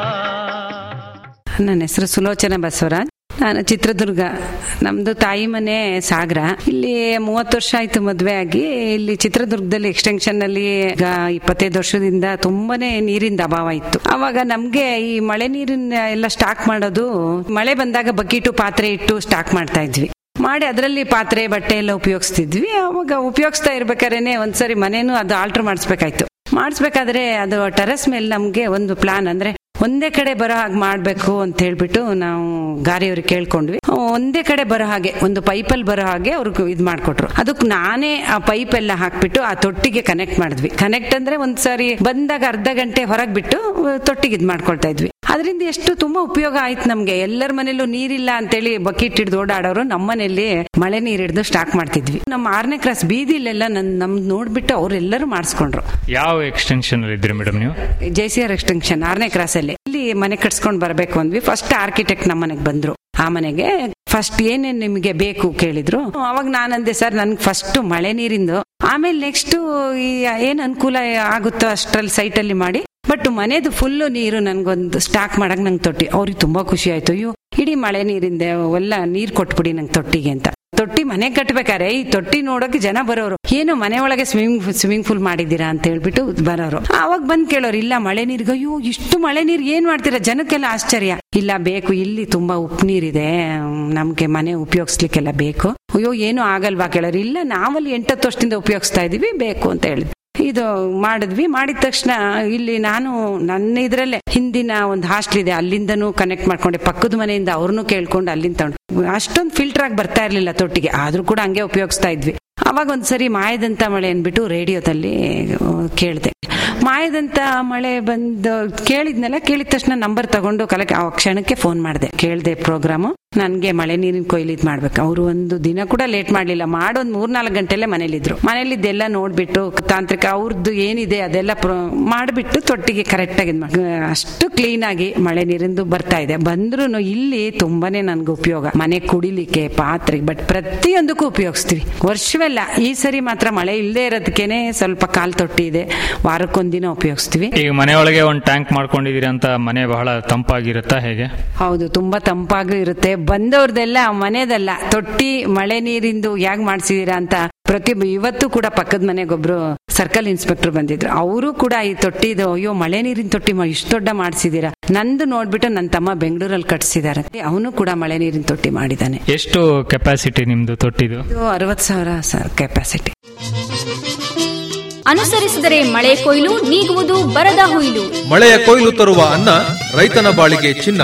ನನ್ನ ಹೆಸರು ಸುಲೋಚನಾ ಬಸವರಾಜ್ ನಾನು ಚಿತ್ರದುರ್ಗ ನಮ್ದು ತಾಯಿ ಮನೆ ಸಾಗರ ಇಲ್ಲಿ ಮೂವತ್ತು ವರ್ಷ ಆಯ್ತು ಮದ್ವೆ ಆಗಿ ಇಲ್ಲಿ ಚಿತ್ರದುರ್ಗದಲ್ಲಿ ಎಕ್ಸ್ಟೆನ್ಷನ್ ಅಲ್ಲಿ ಈಗ ಇಪ್ಪತ್ತೈದು ವರ್ಷದಿಂದ ತುಂಬಾನೇ ನೀರಿನ ಅಭಾವ ಇತ್ತು ಅವಾಗ ನಮ್ಗೆ ಈ ಮಳೆ ನೀರಿನ ಎಲ್ಲ ಸ್ಟಾಕ್ ಮಾಡೋದು ಮಳೆ ಬಂದಾಗ ಬಕೀಟು ಪಾತ್ರೆ ಇಟ್ಟು ಸ್ಟಾಕ್ ಮಾಡ್ತಾ ಇದ್ವಿ ಮಾಡಿ ಅದರಲ್ಲಿ ಪಾತ್ರೆ ಬಟ್ಟೆ ಎಲ್ಲ ಉಪಯೋಗಿಸ್ತಿದ್ವಿ ಅವಾಗ ಉಪಯೋಗಿಸ್ತಾ ಇರ್ಬೇಕಾರೇನೆ ಒಂದ್ಸರಿ ಮನೇನು ಅದು ಆಲ್ಟರ್ ಮಾಡಿಸ್ಬೇಕಾಯ್ತು ಮಾಡಿಸ್ಬೇಕಾದ್ರೆ ಅದು ಟೆರೆಸ್ ಮೇಲೆ ನಮ್ಗೆ ಒಂದು ಪ್ಲಾನ್ ಅಂದ್ರೆ ಒಂದೇ ಕಡೆ ಬರೋ ಹಾಗೆ ಮಾಡ್ಬೇಕು ಅಂತ ಹೇಳ್ಬಿಟ್ಟು ನಾವು ಗಾರಿಯವ್ರಿಗೆ ಕೇಳ್ಕೊಂಡ್ವಿ ಒಂದೇ ಕಡೆ ಬರೋ ಹಾಗೆ ಒಂದು ಪೈಪಲ್ಲಿ ಬರೋ ಹಾಗೆ ಅವ್ರಿಗೆ ಇದು ಮಾಡ್ಕೊಟ್ರು ಅದಕ್ಕೆ ನಾನೇ ಆ ಪೈಪ್ ಎಲ್ಲ ಹಾಕ್ಬಿಟ್ಟು ಆ ತೊಟ್ಟಿಗೆ ಕನೆಕ್ಟ್ ಮಾಡಿದ್ವಿ ಕನೆಕ್ಟ್ ಅಂದ್ರೆ ಒಂದ್ಸಾರಿ ಬಂದಾಗ ಅರ್ಧ ಗಂಟೆ ಹೊರಗೆ ಬಿಟ್ಟು ತೊಟ್ಟಿಗೆ ಇದು ಮಾಡ್ಕೊಳ್ತಾ ಇದ್ವಿ ಅದರಿಂದ ಎಷ್ಟು ತುಂಬಾ ಉಪಯೋಗ ಆಯ್ತು ನಮ್ಗೆ ಎಲ್ಲರ ಮನೇಲೂ ನೀರಿಲ್ಲ ಅಂತೇಳಿ ಬಕೆಟ್ ಹಿಡಿದು ಓಡಾಡೋರು ನಮ್ಮ ಮನೇಲಿ ಮಳೆ ನೀರ್ ಹಿಡಿದು ಸ್ಟಾಕ್ ಮಾಡ್ತಿದ್ವಿ ನಮ್ಮ ಆರನೇ ಕ್ಲಾಸ್ ಬೀದಿಲೆಲ್ಲ ನನ್ ನಮ್ ನೋಡ್ಬಿಟ್ಟು ಅವ್ರೆಲ್ಲರೂ ಮಾಡಿಸ್ಕೊಂಡ್ರು ಯಾವ ಎಕ್ಸ್ಟೆನ್ಷನ್ ಅಲ್ಲಿ ಇದ್ರಿ ಮೇಡಮ್ ನೀವು ಜೆ ಸಿ ಆರ್ ಎಕ್ಸ್ಟೆನ್ಷನ್ ಆರನೇ ಕ್ರಾಸ್ ಅಲ್ಲಿ ಇಲ್ಲಿ ಮನೆ ಕಟ್ಸ್ಕೊಂಡ್ ಬರ್ಬೇಕು ಅಂದ್ವಿ ಫಸ್ಟ್ ಆರ್ಕಿಟೆಕ್ಟ್ ನಮ್ಮ ಮನೆಗೆ ಬಂದ್ರು ಆ ಮನೆಗೆ ಫಸ್ಟ್ ಏನೇನ್ ನಿಮಗೆ ಬೇಕು ಕೇಳಿದ್ರು ಅವಾಗ ನಾನಂದೆ ಸರ್ ನನ್ಗೆ ಫಸ್ಟ್ ಮಳೆ ನೀರಿಂದು ಆಮೇಲೆ ನೆಕ್ಸ್ಟ್ ಈ ಏನ್ ಅನುಕೂಲ ಆಗುತ್ತೋ ಅಷ್ಟ್ರಲ್ಲಿ ಸೈಟ್ ಅಲ್ಲಿ ಮಾಡಿ ಬಟ್ ಮನೆದು ಫುಲ್ ನೀರು ನನ್ಗೊಂದು ಸ್ಟಾಕ್ ಮಾಡಕ್ ನಂಗೆ ತೊಟ್ಟಿ ಅವ್ರಿಗೆ ತುಂಬಾ ಖುಷಿ ಆಯ್ತು ಅಯ್ಯೋ ಇಡೀ ಮಳೆ ನೀರಿಂದ ಎಲ್ಲ ನೀರ್ ಕೊಟ್ಬಿಡಿ ನಂಗೆ ತೊಟ್ಟಿಗೆ ಅಂತ ತೊಟ್ಟಿ ಮನೆ ಕಟ್ಬೇಕಾರೆ ಈ ತೊಟ್ಟಿ ನೋಡೋಕೆ ಜನ ಬರೋರು ಏನು ಮನೆ ಒಳಗೆ ಸ್ವಿಮ್ಮಿಂಗ್ ಸ್ವಿಮ್ಮಿಂಗ್ ಪೂಲ್ ಮಾಡಿದ್ದೀರಾ ಅಂತ ಹೇಳ್ಬಿಟ್ಟು ಬರೋರು ಅವಾಗ ಬಂದ್ ಕೇಳೋರು ಇಲ್ಲ ಮಳೆ ನೀರ್ಗೆ ಅಯ್ಯೋ ಇಷ್ಟು ಮಳೆ ನೀರ್ ಏನ್ ಮಾಡ್ತೀರಾ ಜನಕ್ಕೆಲ್ಲ ಆಶ್ಚರ್ಯ ಇಲ್ಲ ಬೇಕು ಇಲ್ಲಿ ತುಂಬಾ ಉಪ್ಪು ನೀರಿದೆ ನಮ್ಗೆ ಮನೆ ಉಪಯೋಗಿಸ್ಲಿಕ್ಕೆಲ್ಲ ಬೇಕು ಅಯ್ಯೋ ಏನು ಆಗಲ್ವಾ ಕೇಳೋರು ಇಲ್ಲ ನಾವಲ್ಲಿ ಎಂಟತ್ತು ವರ್ಷದಿಂದ ಉಪಯೋಗಿಸ್ತಾ ಇದೀವಿ ಬೇಕು ಅಂತ ಹೇಳಿದ್ವಿ ಇದು ಮಾಡಿದ್ವಿ ಮಾಡಿದ ತಕ್ಷಣ ಇಲ್ಲಿ ನಾನು ನನ್ನ ಇದ್ರಲ್ಲೇ ಹಿಂದಿನ ಒಂದು ಹಾಸ್ಟೆಲ್ ಇದೆ ಅಲ್ಲಿಂದನೂ ಕನೆಕ್ಟ್ ಮಾಡ್ಕೊಂಡೆ ಪಕ್ಕದ ಮನೆಯಿಂದ ಅವ್ರನ್ನೂ ಕೇಳ್ಕೊಂಡು ಅಲ್ಲಿಂದ ತಗೊಂಡು ಅಷ್ಟೊಂದು ಫಿಲ್ಟರ್ ಆಗಿ ಬರ್ತಾ ಇರ್ಲಿಲ್ಲ ತೊಟ್ಟಿಗೆ ಆದ್ರೂ ಕೂಡ ಹಂಗೆ ಉಪಯೋಗಿಸ್ತಾ ಇದ್ವಿ ಅವಾಗ ಒಂದ್ಸರಿ ಮಾಯದಂತ ಮಳೆ ಅನ್ಬಿಟ್ಟು ರೇಡಿಯೋದಲ್ಲಿ ಕೇಳಿದೆ ಮಾಯದಂತ ಮಳೆ ಬಂದು ಕೇಳಿದ್ನಲ್ಲ ಕೇಳಿದ ತಕ್ಷಣ ನಂಬರ್ ತಗೊಂಡು ಕಲಕ್ ಆ ಕ್ಷಣಕ್ಕೆ ಫೋನ್ ಮಾಡಿದೆ ಕೇಳಿದೆ ಪ್ರೋಗ್ರಾಮು ನನ್ಗೆ ಮಳೆ ನೀರಿನ ಕೊಯ್ಲು ಇದ್ ಮಾಡ್ಬೇಕು ಅವರು ಒಂದು ದಿನ ಕೂಡ ಲೇಟ್ ಮಾಡ್ಲಿಲ್ಲ ಮಾಡೊಂದ್ ಮೂರ್ನಾಲ್ಕು ಗಂಟೆಲೆ ಮನೇಲಿದ್ರು ಮನೇಲಿದ್ದೆಲ್ಲ ನೋಡ್ಬಿಟ್ಟು ತಾಂತ್ರಿಕ ಅವ್ರದ್ದು ಏನಿದೆ ಅದೆಲ್ಲ ಮಾಡ್ಬಿಟ್ಟು ತೊಟ್ಟಿಗೆ ಕರೆಕ್ಟ್ ಆಗಿ ಅಷ್ಟು ಕ್ಲೀನ್ ಆಗಿ ಮಳೆ ನೀರಿಂದು ಬರ್ತಾ ಇದೆ ಬಂದ್ರು ಇಲ್ಲಿ ತುಂಬಾನೇ ನನ್ಗೆ ಉಪಯೋಗ ಮನೆ ಕುಡಿಲಿಕ್ಕೆ ಪಾತ್ರೆ ಬಟ್ ಪ್ರತಿಯೊಂದಕ್ಕೂ ಉಪಯೋಗಿಸ್ತೀವಿ ವರ್ಷವೆಲ್ಲ ಈ ಸರಿ ಮಾತ್ರ ಮಳೆ ಇಲ್ಲದೆ ಇರೋದಕ್ಕೇನೆ ಸ್ವಲ್ಪ ಕಾಲ್ ತೊಟ್ಟಿ ಇದೆ ವಾರಕ್ಕೊಂದಿನ ಉಪಯೋಗಿಸ್ತೀವಿ ಈಗ ಮನೆಯೊಳಗೆ ಒಂದು ಟ್ಯಾಂಕ್ ಮಾಡ್ಕೊಂಡಿದೀರಿ ಅಂತ ಮನೆ ಬಹಳ ತಂಪಾಗಿರುತ್ತಾ ಹೇಗೆ ಹೌದು ತುಂಬಾ ತಂಪಾಗೂ ಇರುತ್ತೆ ಬಂದವ್ರದೆಲ್ಲ ಮನೆದಲ್ಲ ತೊಟ್ಟಿ ಮಳೆ ನೀರಿಂದು ಯಾಕೆ ಮಾಡ್ಸಿದೀರಾ ಅಂತ ಪ್ರತಿ ಇವತ್ತು ಕೂಡ ಪಕ್ಕದ ಮನೆಗೊಬ್ರು ಸರ್ಕಲ್ ಇನ್ಸ್ಪೆಕ್ಟರ್ ಬಂದಿದ್ರು ಅವರು ಕೂಡ ಈ ತೊಟ್ಟಿದು ಅಯ್ಯೋ ಮಳೆ ನೀರಿನ ತೊಟ್ಟಿ ಇಷ್ಟು ದೊಡ್ಡ ಮಾಡಿಸಿದೀರಾ ನಂದು ನೋಡ್ಬಿಟ್ಟು ನನ್ನ ತಮ್ಮ ಬೆಂಗಳೂರಲ್ಲಿ ಕಟ್ಸಿದಾರೆ ಅವನು ಕೂಡ ಮಳೆ ನೀರಿನ ತೊಟ್ಟಿ ಮಾಡಿದಾನೆ ಎಷ್ಟು ಕೆಪಾಸಿಟಿ ನಿಮ್ದು ತೊಟ್ಟಿದು ಇದು ಅರವತ್ ಸಾವಿರ ಕೆಪಾಸಿಟಿ ಅನುಸರಿಸಿದರೆ ಮಳೆ ಕೊಯ್ಲು ನೀಗುವುದು ಬರದ ಹುಯ್ಲು ಮಳೆಯ ಕೊಯ್ಲು ತರುವ ಅನ್ನ ರೈತನ ಬಾಳಿಗೆ ಚಿನ್ನ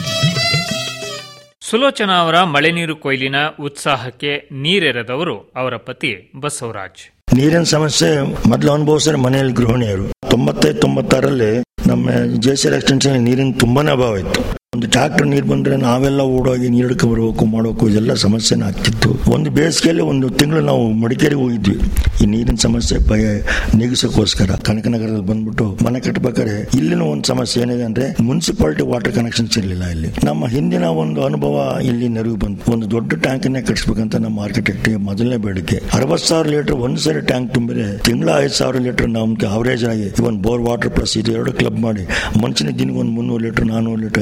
ಸುಲೋಚನಾ ಅವರ ಮಳೆ ನೀರು ಕೊಯ್ಲಿನ ಉತ್ಸಾಹಕ್ಕೆ ನೀರೆರೆದವರು ಅವರ ಪತಿ ಬಸವರಾಜ್ ನೀರಿನ ಸಮಸ್ಯೆ ಮೊದಲು ಅನುಭವಿಸಿದ್ರೆ ಮನೆಯಲ್ಲಿ ಗೃಹಿಣಿಯರು ತೊಂಬತ್ತೈದು ತೊಂಬತ್ತಾರಲ್ಲಿ ನಮ್ಮ ಜೆ ಸಿ ಆರ್ ಎಕ್ಸ್ಟೆನ್ಷನ್ ನೀರಿನ ತುಂಬಾನೇ ಅಭಾವ ಇತ್ತು ಒಂದು ಟ್ರಾಕ್ಟರ್ ನೀರು ಬಂದ್ರೆ ನಾವೆಲ್ಲ ಓಡೋಗಿ ನೀರು ಹಿಡ್ಕೊ ಬರ್ಬೇಕು ಮಾಡೋಕು ಇದೆಲ್ಲ ಸಮಸ್ಯೆನ ಆಗ್ತಿತ್ತು ಒಂದು ಬೇಸಿಗೆಯಲ್ಲಿ ಒಂದು ತಿಂಗಳು ನಾವು ಮಡಿಕೇರಿಗೆ ಹೋಗಿದ್ವಿ ಈ ನೀರಿನ ಸಮಸ್ಯೆ ಬಗೆ ನೀಗಿಸೋಕ್ಕೋಸ್ಕರ ಕನಕನಗರದಲ್ಲಿ ಬಂದ್ಬಿಟ್ಟು ಮನೆ ಕಟ್ಟಬೇಕಾದ್ರೆ ಇಲ್ಲಿನ ಒಂದು ಸಮಸ್ಯೆ ಏನಿದೆ ಅಂದ್ರೆ ಮುನ್ಸಿಪಾಲಿಟಿ ವಾಟರ್ ಕನೆಕ್ಷನ್ಸ್ ಇರಲಿಲ್ಲ ಇಲ್ಲಿ ನಮ್ಮ ಹಿಂದಿನ ಒಂದು ಅನುಭವ ಇಲ್ಲಿ ನೆರವು ಬಂತು ಒಂದು ದೊಡ್ಡ ಟ್ಯಾಂಕನ್ನೇ ಕಟ್ಸ್ಬೇಕಂತ ನಮ್ಮ ಆರ್ಕಿಟೆಕ್ಟ್ ಮೊದಲನೇ ಬೇಡಿಕೆ ಅರವತ್ ಸಾವಿರ ಲೀಟರ್ ಒಂದ್ ಸರಿ ಟ್ಯಾಂಕ್ ತುಂಬಿದ್ರೆ ತಿಂಗಳ ಐದು ಸಾವಿರ ಲೀಟರ್ ನಮ್ಗೆ ಅವರೇಜ್ ಆಗಿ ಇವನ್ ಬೋರ್ ವಾಟರ್ ಪ್ಲಸ್ ಇದು ಎರಡು ಕ್ಲಬ್ ಮಾಡಿ ಮನುಷ್ಯನ ದಿನಕ್ಕೆ ಒಂದು ಮುನ್ನೂರು ಲೀಟರ್ ನಾನ್ನೂರು ಲೀಟರ್ ಐನೂರು ಲೀಟರ್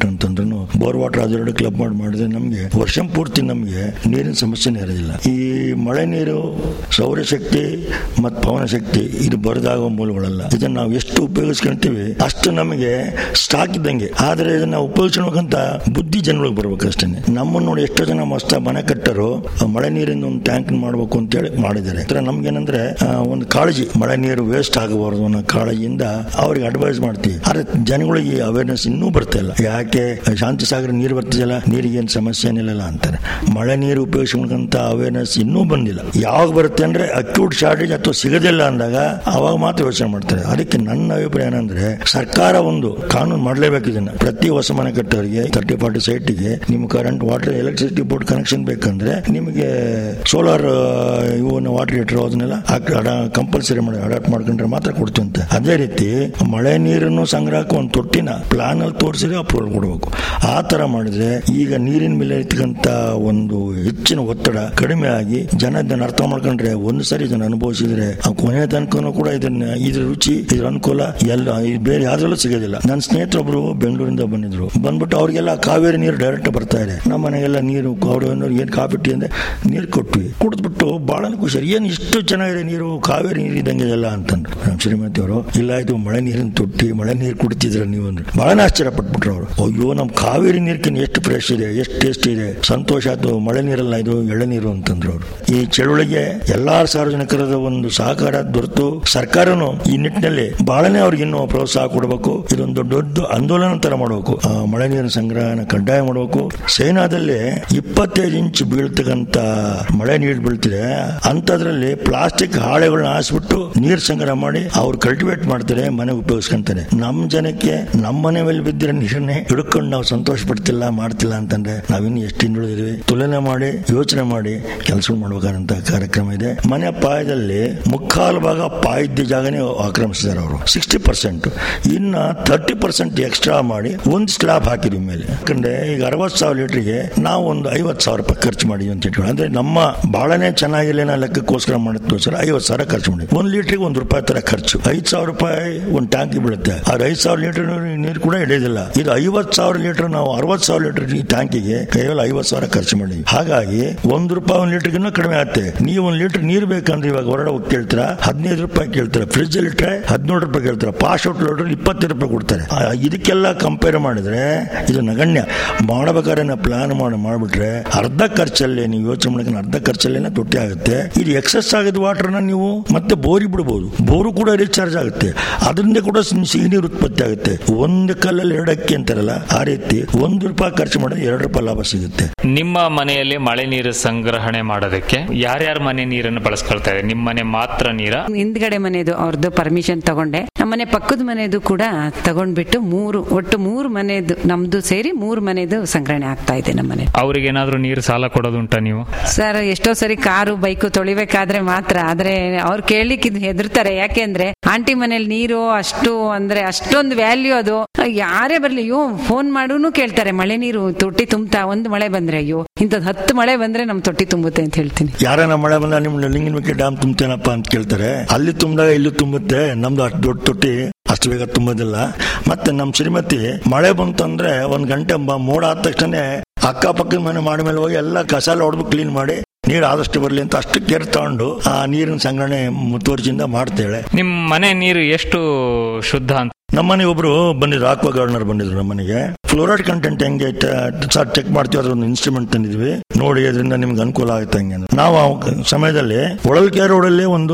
ವಾಟರ್ ಅಂತಂದ್ರು ಬೋರ್ ವಾಟರ್ ಅದೆರಡು ಕ್ಲಬ್ ಮಾಡಿ ಮಾಡಿದ್ರೆ ನಮಗೆ ವರ್ಷ ಪೂರ್ತಿ ನಮಗೆ ನೀರಿನ ಸಮಸ್ಯೆನೇ ಇರೋದಿಲ್ಲ ಈ ಮಳೆ ನೀರು ಸೌರಶಕ್ತಿ ಮತ್ತು ಪವನ ಶಕ್ತಿ ಇದು ಬರದಾಗುವ ಮೂಲಗಳಲ್ಲ ಇದನ್ನ ನಾವು ಎಷ್ಟು ಉಪಯೋಗಿಸ್ಕೊಂತೀವಿ ಅಷ್ಟು ನಮಗೆ ಸ್ಟಾಕ್ ಇದ್ದಂಗೆ ಆದ್ರೆ ಇದನ್ನ ಉಪಯೋಗಿಸ್ಬೇಕಂತ ಬುದ್ಧಿ ಜನಗಳಿಗೆ ಬರ್ಬೇಕು ಅಷ್ಟೇ ನಮ್ಮನ್ನ ನೋಡಿ ಎಷ್ಟೋ ಜನ ಮಸ್ತ ಮನೆ ಕಟ್ಟರು ಆ ಮಳೆ ನೀರಿನ ಒಂದು ಟ್ಯಾಂಕ್ ಮಾಡಬೇಕು ಅಂತೇಳಿ ಮಾಡಿದ್ದಾರೆ ಇದರ ನಮ್ಗೇನಂದ್ರೆ ಆ, ಒಂದು ಕಾಳಜಿ ಮಳೆ ನೀರು ವೇಸ್ಟ್ ಆಗಬಾರ್ದು ಅನ್ನೋ ಕಾಳಜಿಯಿಂದ ಅವ್ರಿಗೆ ಅಡ್ವೈಸ್ ಮಾಡ್ತೀವಿ ಆದ್ರೆ ಜನಗಳಿಗೆ ಅವೇರ್ನೆಸ್ ಇನ್ನೂ ಬರ್ತಾ ಇಲ್ಲ ಯಾಕೆ ಶಾಂತಿ ಸಾಗರ ನೀರು ಬರ್ತಿದೆಯಲ್ಲ ನೀರಿಗೆ ಏನು ಸಮಸ್ಯೆ ಏನಿಲ್ಲ ಅಂತಾರೆ ಮಳೆ ನೀರು ಉಪಯೋಗಿಸ್ಬೇಕಂತ ಅವೇರ್ನೆಸ್ ಇನ್ನೂ ಬಂದಿಲ್ಲ ಯಾವಾಗ ಬರುತ್ತೆ ಅಂದ್ರೆ ಅಕ್ಯೂಟ್ ಶಾರ್ಟೇಜ್ ಅಥವಾ ಸಿಗದಿಲ್ಲ ಅಂದಾಗ ಅವಾಗ ಮಾತ್ರ ಯೋಚನೆ ಮಾಡ್ತಾರೆ ಅದಕ್ಕೆ ನನ್ನ ಅಭಿಪ್ರಾಯ ಏನಂದ್ರೆ ಸರ್ಕಾರ ಒಂದು ಕಾನೂನು ಮಾಡಲೇಬೇಕು ಇದನ್ನ ಪ್ರತಿ ಹೊಸ ಮನೆ ಕಟ್ಟೋರಿಗೆ ತರ್ಟಿ ಫಾರ್ಟಿ ಸೈಟ್ಗೆ ನಿಮ್ಮ current water electricity board connection ಬೇಕಂದ್ರೆ ನಿಮಗೆ ಸೋಲಾರ್ ಇವನ್ನ ವಾಟರ್ ಹೀಟರ್ ಅದನ್ನೆಲ್ಲ ಕಂಪಲ್ಸರಿ ಮಾಡಿ ಅಡಾಪ್ಟ್ ಮಾಡ್ಕೊಂಡ್ರೆ ಮಾತ್ರ ಕೊಡ್ತಂತೆ ಅದೇ ರೀತಿ ಮಳೆ ನೀರನ್ನು ಸಂಗ್ರಹಕ್ಕೆ ಒಂದು ತೊಟ್ಟಿನ ಪ್ಲಾನ್ ಅಲ್ಲಿ ತೋರಿಸಿದ್ರೆ ಅಪ್ರೂವಲ್ ಕೊಡಬೇಕು ಆ ತರ ಮಾಡಿದ್ರೆ ಈಗ ನೀರಿನ ಮೇಲೆ ಇರ್ತಕ್ಕಂತ ಒಂದು ಹೆಚ್ಚಿನ ಒತ್ತಡ ಕಡಿಮೆ ಆಗಿ ಜನ ಇದನ್ನ ಅರ್ಥ ಮಾಡ್ಕೊಂಡ್ರೆ ಒಂದು ಸರಿ ಇದನ್ನ ಅನುಭವಿಸಿದ್ರೆ ಆ ಕೊನೆ ತನಕನೂ ಕೂಡ ಇದನ್ನ ಇದ್ರ ರುಚಿ ಇದ್ರ ಅನುಕೂಲ ಎಲ್ಲ ಇದು ಬೇರೆ ಯಾವ್ದ್ರಲ್ಲೂ ಸಿಗೋದಿಲ್ಲ ನನ್ನ ಸ್ನೇಹಿತರೊಬ್ರು ಬೆಂಗಳೂರಿಂದ ಬಂದಿದ್ರು ಬಂದ್ಬಿಟ್ಟು ಅವ್ರಿಗೆಲ್ಲ ಕಾವೇರಿ ನೀರು ಡೈರೆಕ್ಟ್ ಬರ್ತಾ ಇದೆ ನಮ್ಮ ಮನೆಗೆಲ್ಲ ನೀರು ಕಾವೇರಿ ಏನ್ ಕಾಫಿ ಟೀ ಅಂದ್ರೆ ನೀರು ಕೊಟ್ವಿ ಕುಡಿದ್ಬಿಟ್ಟು ಬಹಳ ಖುಷಿ ಏನ್ ಇಷ್ಟು ಚೆನ್ನಾಗಿದೆ ನೀರು ಕಾವೇರಿ ನೀರು ಇದ್ದಂಗೆ ಎಲ್ಲ ಅಂತಂದ್ರು ನಮ್ಮ ಶ್ರೀಮತಿ ಅವರು ಇಲ್ಲ ಇದು ಮಳೆ ನೀರಿನ ತೊಟ್ಟಿ ಮಳೆ ನೀರು ಕುಡಿತಿದ್ರ ನೀವು ಅಂದ್ರೆ ಬಹಳ ಆಶ್ಚರ್ಯ ಪಟ್ಬಿಟ್ರು ಅವರು ಅಯ್ಯೋ ನಮ್ ಕಾವೇರಿ ನೀರ್ಕಿನ್ ಎಷ್ಟು ಫ್ರೆಶ್ ಇದೆ ಎಷ್ಟು ಟೇಸ್ಟ್ ಇದೆ ಸಂತೋಷ ಆಯ್ತು ಮಳೆ ನೀರಲ್ಲ ಇದು ಎಳೆನೀರು ಅಂತಂದ್ರು ಅವರು ಈ ಚಳುವಳಿಗೆ ಎಲ್ಲಾ ಸಾರ್ವಜನಿಕರದ ಒಂದು ಸಹಕಾರ ದೊರೆತು ಸರ್ಕಾರನು ಈ ನಿಟ್ಟಿನಲ್ಲಿ ಬಹಳನೇ ಅವ್ರಿಗೆ ಇನ್ನು ಪ್ರೋತ್ಸಾಹ ಕೊಡಬೇಕು ಇದೊಂದು ದೊಡ್ಡ ಆಂದೋಲನ ತರ ಮಾಡಬೇಕು ಆ ಮಳೆ ನೀರಿನ ಸಂಗ್ರಹನ ಕಡ್ಡಾಯ ಮಾಡಬೇಕು ಸೇನಾದಲ್ಲಿ ಇಪ್ಪತ್ತೈದು ಇಂಚ್ ಬೀಳ್ತಕ್ಕಂತ ಮಳೆ ನೀರು ಬೀಳ್ತಿದೆ ಅಂತದ್ರಲ್ಲಿ ಪ್ಲಾಸ್ಟಿಕ್ ಹಾಳೆಗಳನ್ನ ಹಾಸ್ಬಿಟ್ಟು ನೀರ್ ಸಂಗ್ರಹ ಮಾಡಿ ಅವ್ರು ಕಲ್ಟಿವೇಟ್ ಮಾಡ್ತಾರೆ ಮನೆ ಉಪಯೋಗಿಸ್ಕೊಂತಾರೆ ನಮ್ ಜನಕ್ಕೆ ನಮ್ಮ ಮನೆ ಮೇಲೆ ಬಿದ್ದಿರೋ ನೀರನ್ನೇ ಹಿಡ್ಕೊಂಡು ನಾವು ಸಂತೋಷ ಪಡ್ತಿಲ್ಲ ಮಾಡ್ತಿಲ್ಲ ಅಂತಂದ್ರೆ ನಾವಿನ್ನು ಎಷ್ಟು ಹಿಂದುಳಿದಿವಿ ತುಲನೆ ಮಾಡಿ ಯೋಚನೆ ಮಾಡಿ ಕೆಲಸ ಮಾಡ್ಬೇಕಾದಂತ ಕಾರ್ಯಕ್ರಮ ಇದೆ ಮನೆ ಪಾಯದಲ್ಲಿ ಮುಕ್ಕಾಲು ಭಾಗ ಪಾಯಿದ್ದ ಜಾಗನೇ ಆಕ್ರಮಿಸಿದ್ದಾರೆ ಅವರು ಸಿಕ್ಸ್ಟಿ ಪರ್ಸೆಂಟ್ ಇನ್ನ ತರ್ಟಿ ಪರ್ಸೆಂಟ್ ಎಕ್ಸ್ಟ್ರಾ ಮಾಡಿ ಒಂದು ಸ್ಲಾಬ್ ಹಾಕಿದ್ವಿ ಮೇಲೆ ಯಾಕಂದ್ರೆ ಈಗ ಅರವತ್ತು ಸಾವಿರ ಲೀಟರ್ಗೆ ನಾವು ಒಂದು ಐವತ್ತು ಸಾವಿರ ರೂಪಾಯಿ ಖರ್ಚು ಮಾಡಿದ್ವಿ ಅಂತ ಇಟ್ಕೊಂಡು ಅಂದ್ರೆ ನಮ್ಮ ಬಹಳನೇ ಚೆನ್ನಾಗಿಲ್ಲ ಅನ್ನೋ ಲೆಕ್ಕಕ್ಕೋಸ್ಕರ ಮಾಡೋದಕ್ಕೋಸ್ಕರ ಐವತ್ತು ಸಾವಿರ ಖರ್ಚು ಮಾಡಿ ಒಂದು ಲೀಟರ್ಗೆ ಒಂದು ರೂಪಾಯಿ ತರ ಖರ್ಚು ಐದು ಸಾವಿರ ರೂಪಾಯಿ ಒಂದು ಟ್ಯಾಂಕ್ ಬೀಳುತ್ತೆ ಆದ್ರೆ ಐದು ಸಾವಿರ ಲೀಟರ್ ನೀರು ಕೂಡ ಹಿಡಿಯೋದಿಲ್ಲ ಇದು ಐವತ್ತು ಸಾವಿರ ಲೀಟರ್ ನಾವು ಅರವತ್ತು ಸಾವಿರ ಲೀಟರ್ ಈ ಟ್ಯಾಂಕಿಗೆ ಕೇವಲ ಐವತ್ತು ಸಾವಿರ ಖರ್ಚು ಮಾಡಿದ್ವಿ ಹಾಗಾಗಿ ಒಂದು ರೂಪಾಯಿ ಒಂದು ಲೀಟರ್ಗಿನ್ನ ಕಡಿಮೆ ಆಗುತ್ತೆ ನೀವು ಒಂದು ಲೀಟರ್ ನೀರು ಬೇಕಂದ್ರೆ ಇವಾಗ ಹೊರಡೆ ಹೋಗಿ ಕೇಳ್ತೀರಾ ಹದಿನೈದು ರೂಪಾಯಿ ಕೇಳ್ತೀರಾ ಫ್ರಿಜ್ ಅಲ್ಲಿ ಇಟ್ಟರೆ ಹದಿನೇಳು ರೂಪಾಯಿ ಕೇಳ್ತೀರಾ ಪಾಸ್ ಔಟ್ ಲೀಟರ್ ಇಪ್ಪತ್ತೈದು ರೂಪಾಯಿ ಕೊಡ್ತಾರೆ ಆ, ಇದಕ್ಕೆಲ್ಲ ಕಂಪೇರ್ ಮಾಡಿದ್ರೆ ಇದು ನಗಣ್ಯ ಮಾಡಬೇಕಾದ್ರೆ ನಾವು ಪ್ಲಾನ್ ಮಾಡಿ ಮಾಡ್ಬಿಟ್ರೆ ಅರ್ಧ ಖರ್ಚಲ್ಲಿ ನೀವು ಯೋಚನೆ ಮಾಡಕ್ಕೆ ಅರ್ಧ ಖರ್ಚಲ್ಲೇನೆ ತೊಟ್ಟಿ ಆಗುತ್ತೆ ಇದು ಎಕ್ಸಸ್ ಆಗಿದ ವಾಟರ್ನ ನೀವು ಮತ್ತೆ ಬೋರಿ ಬಿಡಬಹುದು ಬೋರು ಕೂಡ ರೀಚಾರ್ಜ್ ಆಗುತ್ತೆ ಅದರಿಂದ ಕೂಡ ಸಿಹಿ ನೀರು ಉತ್ಪತ್ತಿ ಆಗುತ್ತೆ ಒಂದು ಕಲ್ಲಲ್ಲಿ ಎರಡು ಅಕ್ಕಿ ಅಂತಾರಲ್ಲ ಆ ರೀತಿ ಒಂದು ರೂಪಾಯಿ ಖರ್ಚು ಮಾಡಿದ್ರೆ ಎರಡು ರೂಪಾಯಿ ಲಾಭ ಸಿಗುತ್ತೆ ನಿಮ್ಮ ಮನೆಯಲ್ಲಿ ಮಳೆ ನೀರು ಸಂಗ್ರಹಣೆ ಮಾಡೋದಕ್ಕೆ ಯಾರ್ಯಾರ ಮನೆ ನೀರನ್ನು ಬಳಸ್ಕೊಳ್ತಾ ಇದೆ ನಿಮ್ಮ ಮನೆ ಮಾತ್ರ ನೀರ ಹಿಂದ್ಗಡೆ ಮನೆದು ಅವ್ರದ್ದು ಪರ್ಮಿಷನ್ ತಗೊಂಡೆ ನಮ್ಮ ಮನೆ ಪಕ್ಕದ ಮನೆದು ಕೂಡ ತಗೊಂಡ್ಬಿಟ್ಟು ಮೂರು ಒಟ್ಟು ಮೂರು ಮನೆದು ನಮ್ದು ಸೇರಿ ಮೂರು ಮನೆದು ಸಂಗ್ರಹಣೆ ಆಗ್ತಾ ಇದೆ ನಮ್ಮ ಮನೆ ಅವ್ರಿಗೇನಾದ್ರೂ ನೀರು ಸಾಲ ಕೊಡೋದುಂಟಾ ನೀವು ಸರ್ ಎಷ್ಟೋ ಸರಿ ಕಾರು ಬೈಕು ತೊಳಿಬೇಕಾದ್ರೆ ಮಾತ್ರ ಆದ್ರೆ ಅವ್ರು ಕೇಳಲಿಕ್ಕೆ ಹೆದರ್ತಾರೆ ಯಾಕೆಂದ್ರೆ ಆಂಟಿ ಮನೇಲಿ ನೀರು ಅಷ್ಟು ಅಂದ್ರೆ ಅಷ್ಟೊಂದು ವ್ಯಾಲ್ಯೂ ಅದು ಯಾರೇ ಬರ್ಲಿ ಅಯ್ಯೋ ಫೋನ್ ಮಾಡೂನು ಕೇಳ್ತಾರೆ ಮಳೆ ನೀರು ತೊಟ್ಟಿ ತುಂಬ್ತಾ ಒಂದು ಮಳೆ ಬಂದ್ರೆ ಅಯ್ಯೋ ಇಂಥದ್ ಹತ್ತು ಮಳೆ ಬಂದ್ರೆ ನಮ್ ತೊಟ್ಟಿ ತುಂಬುತ್ತೆ ಅಂತ ಹೇಳ್ತೀನಿ ಯಾರನ್ನ ಮಳೆ ಬಂದ ನಿಮ್ ಲಿಂಗನಮಕ್ಕಿ ಡ್ಯಾಮ್ ತುಂಬ್ತೇನಪ್ಪ ಅಂತ ಕೇಳ್ತಾರೆ ಅಲ್ಲಿ ತುಂಬಿದಾಗ ಇಲ್ಲಿ ತುಂಬುತ್ತೆ ನಮ್ದು ಅಷ್ಟು ದೊಡ್ಡ ತೊಟ್ಟಿ ಅಷ್ಟು ಬೇಗ ತುಂಬೋದಿಲ್ಲ ಮತ್ತೆ ನಮ್ ಶ್ರೀಮತಿ ಮಳೆ ಬಂತಂದ್ರೆ ಒಂದ್ ಗಂಟೆ ಬ- ಮೋಡ ಆದ ತಕ್ಷಣ ಅಕ್ಕಪಕ್ಕದ ಮನೆ ಮಾಡಿ ಮೇಲೆ ಹೋಗಿ ಎಲ್ಲ ಕಸಾಲ ಹೊಡೆದು ಕ್ಲೀನ್ ಮಾಡಿ ನೀರು ಆದಷ್ಟು ಬರಲಿ ಅಂತ ಅಷ್ಟು ಕೇರ್ ತಗೊಂಡು ಆ ನೀರಿನ ಸಂಗ್ರಹಣೆ ಮುತುವರ್ಜಿಯಿಂದ ಮಾಡ್ತೇಳೆ ನಿಮ್ಮ ಮನೆ ನೀರು ಎಷ್ಟು ಶುದ್ಧ ಅಂತ ನಮ್ಮನೆ ಒಬ್ರು ಬಂದಿದ್ರು ಆಕ್ವಾ ಗಾರ್ಡನರ್ ಬಂದಿದ್ರು ನಮ್ಮನೆಗೆ ಫ್ಲೋರೈಡ್ ಕಂಟೆಂಟ್ ಹೆಂಗೆ ಸರ್ ಚೆಕ್ ಮಾಡ್ತೀವಿ ಅದ್ರ ಒಂದು ಇನ್ಸ್ಟ್ರೂಮೆಂಟ್ ತಂದಿದ್ವಿ ನೋಡಿ ಅದರಿಂದ ನಿಮ್ಗೆ ಅನುಕೂಲ ಆಗುತ್ತೆ ಹಂಗೆ ಅಂತ. ನಾವು ಆ ಸಮಯದಲ್ಲಿ ಹೊಳಲ್ಕೆ ರೋಡಲ್ಲಿ ಒಂದು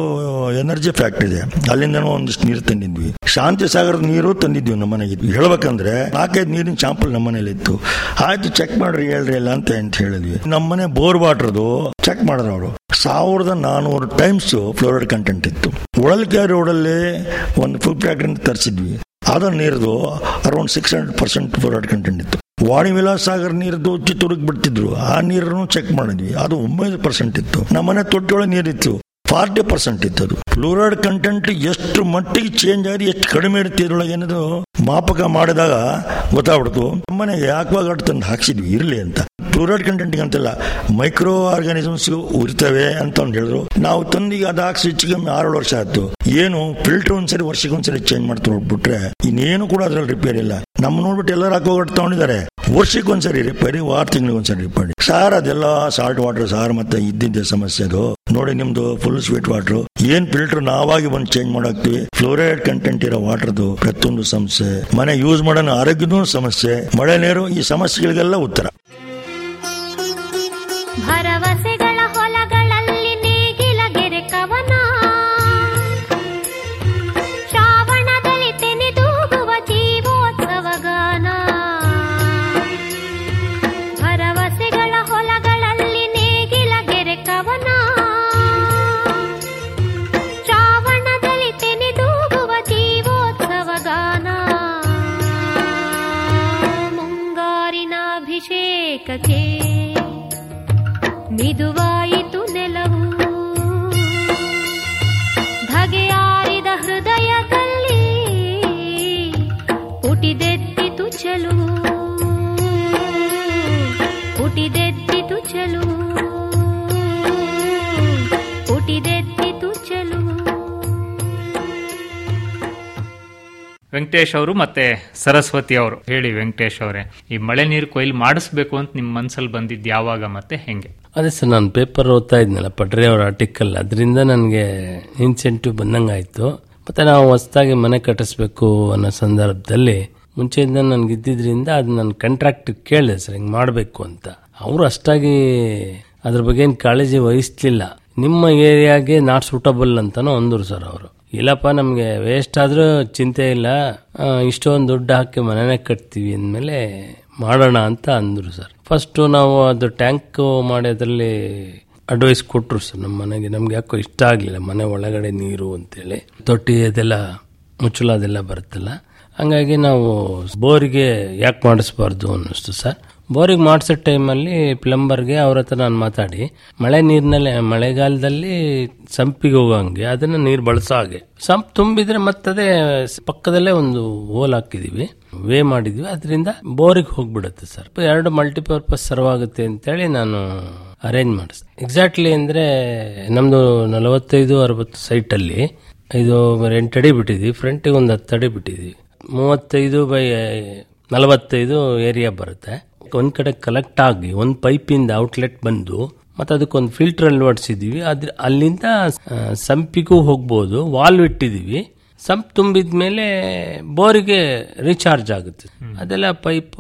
ಎನರ್ಜಿ ಫ್ಯಾಕ್ಟ್ರಿ ಇದೆ ಅಲ್ಲಿಂದನೂ ಒಂದಿಷ್ಟು ನೀರು ತಂದಿದ್ವಿ ಶಾಂತಿ ಸಾಗರದ ನೀರು ತಂದಿದ್ವಿ ನಮ್ಮ ಮನೆಗೆ ಹೇಳ್ಬೇಕಂದ್ರೆ ನಾಲ್ಕೈದು ನೀರಿನ ಶಾಂಪಲ್ ನಮ್ಮ ಮನೇಲಿ ಇತ್ತು ಆಯ್ತು ಚೆಕ್ ಮಾಡ್ರಿ ಹೇಳ್ರಿ ಇಲ್ಲ ಅಂತ ಅಂತ ಹೇಳಿದ್ವಿ ನಮ್ಮನೆ ಬೋರ್ ವಾಟರ್ದು ಚೆಕ್ ಮಾಡಿದ್ರು ಅವರು ಸಾವಿರದ ನಾನೂರು ಟೈಮ್ಸ್ ಫ್ಲೋರೈಡ್ ಕಂಟೆಂಟ್ ಇತ್ತು ಹೊಳಲ್ಕೆ ರೋಡಲ್ಲಿ ಒಂದು ಫುಡ್ ಫ್ಯಾಕ್ಟ್ರಿ ತರಿಸಿದ್ವಿ ಅದರ ನೀರ್ದು around six hundred percent fluoride content ಇತ್ತು ವಾಣಿ ವಿಲಾಸ್ ಸಾಗರ್ ನೀರ್ದು ಚಿತ್ತೂರಿಗೆ ಬಿಡ್ತಿದ್ರು ಆ ನೀರನ್ನು ಚೆಕ್ ಮಾಡಿದ್ವಿ ಅದು ಒಂಬೈನೂರು ಪರ್ಸೆಂಟ್ ಇತ್ತು ನಮ್ಮನೆ ತೊಟ್ಟಿಯೊಳಗೆ ನೀರಿತ್ತು ಫಾರ್ಟಿ ಪರ್ಸೆಂಟ್ ಇತ್ತು ಅದು ಫ್ಲೋರೈಡ್ ಕಂಟೆಂಟ್ ಎಷ್ಟು ಮಟ್ಟಿಗೆ ಚೇಂಜ್ ಆಗಿ ಎಷ್ಟು ಕಡಿಮೆ ಇರುತ್ತೆ ಇದ್ರೊಳಗೆ ಏನದು ಮಾಪಕ ಮಾಡಿದಾಗ ಗೊತ್ತಾಗ್ಬಿಡ್ತು ನಮ್ಮನೆಗೆ ಆಕ್ವಾಗಾರ್ಡ್ ತಂದು ಹಾಕ್ಸಿದ್ವಿ ಇರ್ಲಿ ಅಂತ ಫ್ಲೋರೈಡ್ ಕಂಟೆಂಟ್ ಅಂತಲ್ಲ ಮೈಕ್ರೋ ಆರ್ಗಾನಿಸಮ್ಸ್ ಇರ್ತವೆ ಅಂತ ಒಂದು ಹೇಳಿದ್ರು ನಾವು ತಂದಿಗೆ ಅದು ಹಾಕ್ಸಿ ಹೆಚ್ಚು ಕಮ್ಮಿ ಆರು ವರ್ಷ ಆಯ್ತು ಏನು ಫಿಲ್ಟರ್ ಒಂದ್ಸರಿ ವರ್ಷಕ್ಕೆ ಒಂದ್ಸರಿ ಚೇಂಜ್ ಮಾಡ್ತಾ ಹೋಗ್ಬಿಟ್ರೆ ಇನ್ನೇನು ಕೂಡ ಅದ್ರಲ್ಲಿ ರಿಪೇರ್ ಇಲ್ಲ ನಮ್ಮ ನೋಡ್ಬಿಟ್ಟು ಎಲ್ಲರೂ ಹಾಕೋಗಟ್ಟು ತಗೊಂಡಿದ್ದಾರೆ ವರ್ಷಕ್ಕೆ ಒಂದ್ಸರಿ ರಿಪೇರಿ ವಾರ ತಿಂಗಳಿಗೆ ಒಂದ್ಸರಿ ರಿಪೇರಿ ಸಾರ್ ಅದೆಲ್ಲ ಸಾಲ್ಟ್ ವಾಟರ್ ಸಾರ್ ಮತ್ತೆ ಇದ್ದಿದ್ದ ಸಮಸ್ಯೆ ಅದು ನೋಡಿ ನಿಮ್ದು ಫುಲ್ ಸ್ವೀಟ್ ವಾಟರ್ ಏನ್ ಫಿಲ್ಟರ್ ನಾವಾಗಿ ಬಂದು ಚೇಂಜ್ ಮಾಡಾಕ್ತಿವಿ ಫ್ಲೋರೈಡ್ ಕಂಟೆಂಟ್ ಇರೋ ವಾಟರ್ದು ಪ್ರತಿಯೊಂದು ಸಮಸ್ಯೆ ಮನೆ ಯೂಸ್ ಮಾಡೋಣ ಆರೋಗ್ಯದೂ ಸಮಸ್ಯೆ ಮಳೆ ನೀರು ಈ ಸಮಸ್ಯೆಗಳಿಗೆಲ್ಲ ಉತ್ತರ ಭರವಸೆಗಳ ಹೊಲಗಳಲ್ಲಿ ನೇಗಿಲ ಗೆರೆ ಕವನ ಶ್ರಾವಣದಲ್ಲಿ ತೆನೆದೂಗುವ ಜೀವೋತ್ಸವ ಗಾನ ಭರವಸೆಗಳ ಹೊಲಗಳಲ್ಲಿ ನೇಗಿಲ ಗೆರೆ ಕವನ ಶ್ರಾವಣದಲ್ಲಿ ತೆನೆದೂಗುವ ಜೀವೋತ್ಸವ ಗಾನ ಮುಂಗಾರಿನ ಅಭಿಷೇಕಕ್ಕೆ ಮಿದುವಾಯಿತು ನೆಲವು ಧಗೆಯಾರಿದ ಹೃದಯದಲ್ಲಿ ಪುಟಿದೆದ್ದಿತು ಚೆಲುವು ಪುಟಿದೆದ್ದಿತು ಚೆಲುವು ಪುಟಿದೆದ್ದಿತು ಚೆಲುವು ವೆಂಕಟೇಶ್ ಅವರು ಮತ್ತೆ ಸರಸ್ವತಿ ಅವರು ಹೇಳಿ ವೆಂಕಟೇಶ್ ಅವರೇ ಈ ಮಳೆ ನೀರು ಕೊಯ್ಲು ಮಾಡಿಸ್ಬೇಕು ಅಂತ ನಿಮ್ಮ ಮನ್ಸಲ್ಲಿ ಬಂದಿದ್ದು ಯಾವಾಗ ಮತ್ತೆ ಹೆಂಗೆ ಅದೇ ಸರ್ ನಾನು ಪೇಪರ್ ಓದ್ತಾ ಇದ್ನಲ್ಲ ಪಟ್ರೆ ಅವರ ಆರ್ಟಿಕಲ್ ಅದರಿಂದ ನನಗೆ ಇನ್ಸೆಂಟಿವ್ ಬಂದಂಗಾಯ್ತು ಮತ್ತೆ ನಾವು ಹೊಸದಾಗಿ ಮನೆ ಕಟ್ಟಿಸ್ಬೇಕು ಅನ್ನೋ ಸಂದರ್ಭದಲ್ಲಿ ಮುಂಚೆಯಿಂದ ನನಗೆ ಇದ್ದಿದ್ರಿಂದ ಅದು ನನ್ನ ಕಾಂಟ್ರಾಕ್ಟ್ ಕೇಳಿದೆ ಸರ್ ಹಿಂಗೆ ಮಾಡಬೇಕು ಅಂತ ಅವರು ಅಷ್ಟಾಗಿ ಅದ್ರ ಬಗ್ಗೆ ಏನು ಕಾಳಜಿ ವಹಿಸ್ಲಿಲ್ಲ ನಿಮ್ಮ ಏರಿಯಾಗೆ ನಾಟ್ ಸೂಟಬಲ್ ಅಂತಾನು ಅಂದ್ರು ಸರ್ ಅವರು ಇಲ್ಲಪ್ಪ ನಮಗೆ ವೇಸ್ಟ್ ಆದ್ರೂ ಚಿಂತೆ ಇಲ್ಲ ಆ, ಇಷ್ಟೊಂದು ದುಡ್ಡು ಹಾಕಿ ಮನೆನೇ ಕಟ್ತೀವಿ ಅಂದಮೇಲೆ ಮಾಡೋಣ ಅಂತ ಅಂದ್ರು ಸರ್ ಫಸ್ಟ್ ನಾವು ಅದು ಟ್ಯಾಂಕ್ ಮಾಡೋದ್ರಲ್ಲಿ ಅಡ್ವೈಸ್ ಕೊಟ್ರು ಸರ್ ನಮ್ಮ ಮನೆಗೆ ನಮ್ಗೆ ಯಾಕೋ ಇಷ್ಟ ಆಗಲಿಲ್ಲ ಮನೆ ಒಳಗಡೆ ನೀರು ಅಂತೇಳಿ ತೊಟ್ಟಿ ಅದೆಲ್ಲ ಮುಚ್ಚಳ ಅದೆಲ್ಲ ಬರುತ್ತಲ್ಲ ಹಂಗಾಗಿ ನಾವು ಬೋರಿಗೆ ಯಾಕೆ ಮಾಡಿಸ್ಬಾರ್ದು ಅನ್ನಿಸ್ತು ಸರ್ ಬೋರಿಗೆ ಮಾಡಿಸೋ ಟೈಮಲ್ಲಿ ಪ್ಲಂಬರ್ಗೆ ಅವ್ರ ಹತ್ರ ನಾನು ಮಾತಾಡಿ ಮಳೆ ನೀರಿನಲ್ಲಿ ಮಳೆಗಾಲದಲ್ಲಿ ಸಂಪಿಗೆ ಹೋಗಂಗೆ ಅದನ್ನ ನೀರು ಬಳಸೋ ಹಾಗೆ ಸಂಪ್ ತುಂಬಿದ್ರೆ ಮತ್ತದೇ ಪಕ್ಕದಲ್ಲೇ ಒಂದು ಹೋಲ್ ಹಾಕಿದೀವಿ ವೇ ಮಾಡಿದ್ವಿ ಅದರಿಂದ ಬೋರಿಗೆ ಹೋಗ್ಬಿಡುತ್ತೆ ಸರ್ ಎರಡು ಮಲ್ಟಿಪರ್ಪಸ್ ಸರ್ವಾಗುತ್ತೆ ಅಂತೇಳಿ ನಾನು ಅರೇಂಜ್ ಮಾಡಿಸ್ದೆ ಎಕ್ಸಾಕ್ಟ್ಲಿ ಅಂದ್ರೆ ನಮ್ದು ನಲವತ್ತೈದು ಅರವತ್ತು ಸೈಟಲ್ಲಿ ಇದು ಎಂಟು ಅಡಿ ಬಿಟ್ಟಿದ್ವಿ ಫ್ರಂಟಿಗೆ ಒಂದು ಹತ್ತು ಅಡಿ ಬಿಟ್ಟಿದ್ವಿ ಮೂವತ್ತೈದು ಬೈ ನಲವತ್ತೈದು ಏರಿಯಾ ಬರುತ್ತೆ ಒಂದ್ ಕಡೆ ಕಲೆಕ್ಟ್ ಆಗಿ ಒಂದು ಪೈಪಿಂದ ಔಟ್ಲೆಟ್ ಬಂದು ಮತ್ತೆ ಅದಕ್ಕೊಂದು ಫಿಲ್ಟರ್ ಅಳವಡಿಸಿದೀವಿ ಅದ್ರ ಅಲ್ಲಿಂದ ಆ, ಸಂಪಿಗೂ ಹೋಗ್ಬೋದು ವಾಲ್ ಇಟ್ಟಿದೀವಿ ಸಂಪ್ ತುಂಬಿದ ಮೇಲೆ ಬೋರಿಗೆ ರೀಚಾರ್ಜ್ ಆಗುತ್ತೆ ಅದೆಲ್ಲ ಪೈಪ್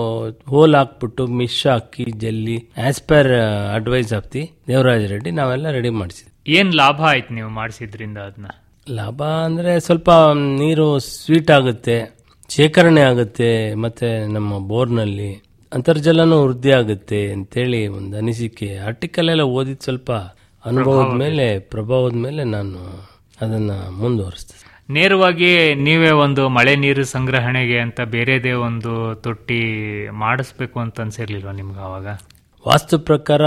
ಹೋಲ್ ಹಾಕ್ಬಿಟ್ಟು ಮಿಶ್ ಹಾಕಿ ಜಲ್ಲಿ as per advice of the Devaraja Reddy ನಾವೆಲ್ಲ ರೆಡಿ ಮಾಡಿಸಿದ್ವಿ ಏನ್ ಲಾಭ ಆಯ್ತು ನೀವು ಮಾಡಿಸಿದ್ರಿಂದ ಅದನ್ನ ಲಾಭ ಅಂದ್ರೆ ಸ್ವಲ್ಪ ನೀರು ಸ್ವೀಟ್ ಆಗುತ್ತೆ ಶೇಖರಣೆ ಆಗುತ್ತೆ ಮತ್ತೆ ನಮ್ಮ ಬೋರ್ನಲ್ಲಿ ಅಂತರ್ಜಲನೂ ವೃದ್ಧಿ ಆಗುತ್ತೆ ಅಂತೇಳಿ ಒಂದು ಅನಿಸಿಕೆ ಆರ್ಟಿಕಲ್ ಎಲ್ಲ ಓದಿದ ಸ್ವಲ್ಪ ಅನುಭವದ ಮೇಲೆ ಪ್ರಭಾವದ ಮೇಲೆ ನಾನು ಅದನ್ನ ಮುಂದುವರಿಸ್ತೆ ನೇರವಾಗಿ ನೀವೇ ಒಂದು ಮಳೆ ನೀರು ಸಂಗ್ರಹಣೆಗೆ ಅಂತ ಬೇರೆದೇ ಒಂದು ತೊಟ್ಟಿ ಮಾಡಿಸ್ಬೇಕು ಅಂತ ಅನ್ಸಿರ್ಲಿಲ್ವಾ ನಿಮ್ಗೆ ಅವಾಗ ವಾಸ್ತು ಪ್ರಕಾರ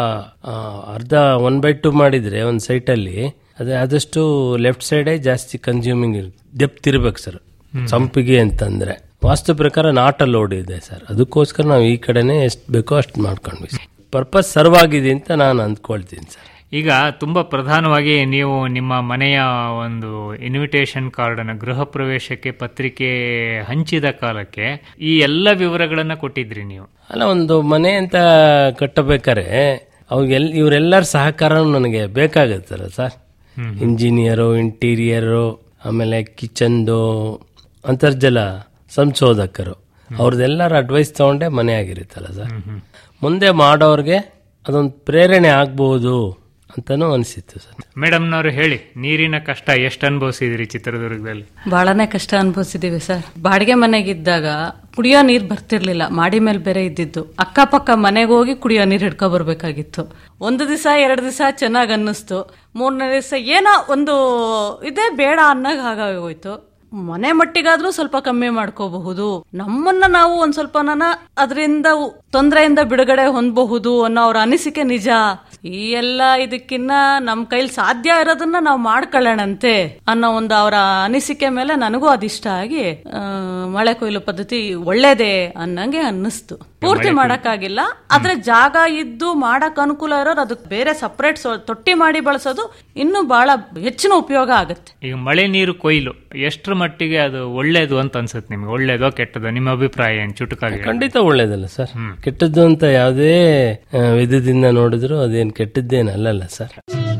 ಆ, ಅರ್ಧ ಒನ್ ಬೈ ಟು ಮಾಡಿದ್ರೆ ಒಂದು ಸೈಟಲ್ಲಿ ಅದೇ ಆದಷ್ಟು ಲೆಫ್ಟ್ ಸೈಡೇ ಜಾಸ್ತಿ ಕನ್ಸ್ಯೂಮಿಂಗ್ ಡೆಪ್ತ್ ಇರ್ಬೇಕು ಸರ್ ಸಂಪಿಗೆ ಅಂತಂದ್ರೆ ವಾಸ್ತು ಪ್ರಕಾರ ನಾಟ ಲೋಡ್ ಇದೆ ಸರ್ ಅದಕ್ಕೋಸ್ಕರ ನಾವು ಈ ಕಡೆನೆ ಎಷ್ಟು ಬೇಕೋ ಅಷ್ಟು ಮಾಡ್ಕೊಂಡ್ವಿ ಪರ್ಪಸ್ ಸರ್ವ್ ಆಗಿದೆ ಅಂತ ನಾನು ಅಂದ್ಕೊಳ್ತೀನಿ ಸರ್ ಈಗ ತುಂಬಾ ಪ್ರಧಾನವಾಗಿ ನೀವು ನಿಮ್ಮ ಮನೆಯ ಒಂದು ಇನ್ವಿಟೇಷನ್ ಕಾರ್ಡ್ ಅನ್ನ ಗೃಹ ಪ್ರವೇಶಕ್ಕೆ ಪತ್ರಿಕೆ ಹಂಚಿದ ಕಾಲಕ್ಕೆ ಈ ಎಲ್ಲ ವಿವರಗಳನ್ನ ಕೊಟ್ಟಿದ್ರಿ ನೀವು ಅಲ್ಲ ಒಂದು ಮನೆ ಅಂತ ಕಟ್ಟಬೇಕಾರೆ ಅವ್ರಿಗೆಲ್ ಇವರೆಲ್ಲರ ಸಹಕಾರ ನನಗೆ ಬೇಕಾಗುತ್ತಲ್ಲ ಸರ್ ಇಂಜಿನಿಯರು ಇಂಟೀರಿಯರು ಆಮೇಲೆ ಕಿಚನ್ದು ಅಂತರ್ಜಲ ಸಂಶೋಧಕರು ಅವ್ರದ್ದೆಲ್ಲರ ಅಡ್ವೈಸ್ ತಗೊಂಡೆ ಮನೆ ಆಗಿರುತ್ತಲ್ಲ ಸರ್ ಮುಂದೆ ಮಾಡೋರ್ಗೆ ಅದೊಂದು ಪ್ರೇರಣೆ ಆಗ್ಬಹುದು ಅಂತಾನೂ ಅನಿಸಿತ್ತು ಸರ್ ಮೇಡಮ್ನವ್ರು ಹೇಳಿ ನೀರಿನ ಕಷ್ಟ ಎಷ್ಟು ಅನುಭವಿಸಿದ್ರಿ ಚಿತ್ರದುರ್ಗದಲ್ಲಿ ಬಹಳನೇ ಕಷ್ಟ ಅನುಭವಿಸಿದೀವಿ ಸರ್ ಬಾಡಿಗೆ ಮನೆಗಿದ್ದಾಗ ಕುಡಿಯೋ ನೀರ್ ಬರ್ತಿರ್ಲಿಲ್ಲ ಮಾಡಿ ಮೇಲೆ ಬೇರೆ ಇದ್ದಿದ್ದು ಅಕ್ಕಪಕ್ಕ ಮನೆಗೆ ಹೋಗಿ ಕುಡಿಯೋ ನೀರ್ ಹಿಡ್ಕೊ ಬರ್ಬೇಕಾಗಿತ್ತು ಒಂದು ದಿವಸ ಎರಡು ದಿವಸ ಚೆನ್ನಾಗ್ ಅನ್ನಿಸ್ತು ಮೂರನೇ ದಿವಸ ಏನೋ ಒಂದು ಇದೇ ಬೇಡ ಅನ್ನೋಗ್ ಹಾಗಾಗೋಯ್ತು ಮನೆ ಮಟ್ಟಿಗಾದ್ರೂ ಸ್ವಲ್ಪ ಕಮ್ಮಿ ಮಾಡ್ಕೋಬಹುದು ನಮ್ಮನ್ನ ನಾವು ಒಂದ್ ಸ್ವಲ್ಪ ಅದರಿಂದ ತೊಂದರೆಯಿಂದ ಬಿಡುಗಡೆ ಹೊಂದಬಹುದು ಅನ್ನೋ ಅವ್ರ ಅನಿಸಿಕೆ ನಿಜ ಈ ಎಲ್ಲ ಇದಕ್ಕಿನ್ನ ನಮ್ ಕೈಲಿ ಸಾಧ್ಯ ಇರೋದನ್ನ ನಾವು ಮಾಡ್ಕೊಳ್ಳೋಣಂತೆ ಅನ್ನೋ ಒಂದು ಅವರ ಅನಿಸಿಕೆ ಮೇಲೆ ನನಗೂ ಅದಿಷ್ಟ ಆಗಿ ಆ, ಮಳೆ ಕೊಯ್ಲು ಪದ್ಧತಿ ಒಳ್ಳೇದೇ ಅನ್ನಂಗೆ ಅನ್ನಿಸ್ತು ಪೂರ್ತಿ ಮಾಡಕ್ಕಾಗಿಲ್ಲ ಆದ್ರೆ ಜಾಗ ಇದ್ದು ಮಾಡಕ್ ಅನುಕೂಲ ಇರೋರು ಅದಕ್ಕೆ ಬೇರೆ ಸಪರೇಟ್ ತೊಟ್ಟಿ ಮಾಡಿ ಬಳಸೋದು ಇನ್ನೂ ಬಹಳ ಹೆಚ್ಚಿನ ಉಪಯೋಗ ಆಗುತ್ತೆ ಈಗ ಮಳೆ ನೀರು ಕೊಯ್ಲು ಎಷ್ಟರ ಮಟ್ಟಿಗೆ ಅದು ಒಳ್ಳೇದು ಅಂತ ಅನ್ಸುತ್ತೆ ನಿಮ್ಗೆ ಒಳ್ಳೇದೋ ಕೆಟ್ಟದೋ ನಿಮ್ಮ ಅಭಿಪ್ರಾಯ ಏನು ಚುಟುಕಾಗಿ ಹೇಳಿ. ಖಂಡಿತ ಒಳ್ಳೇದಲ್ಲ ಸರ್ ಕೆಟ್ಟದ್ದು ಅಂತ ಯಾವುದೇ ಆ, ವಿಧದಿಂದ ನೋಡಿದ್ರು ಅದೇನು ಕೆಟ್ಟದ್ದೇನು ಅಲ್ಲಲ್ಲ ಸರ್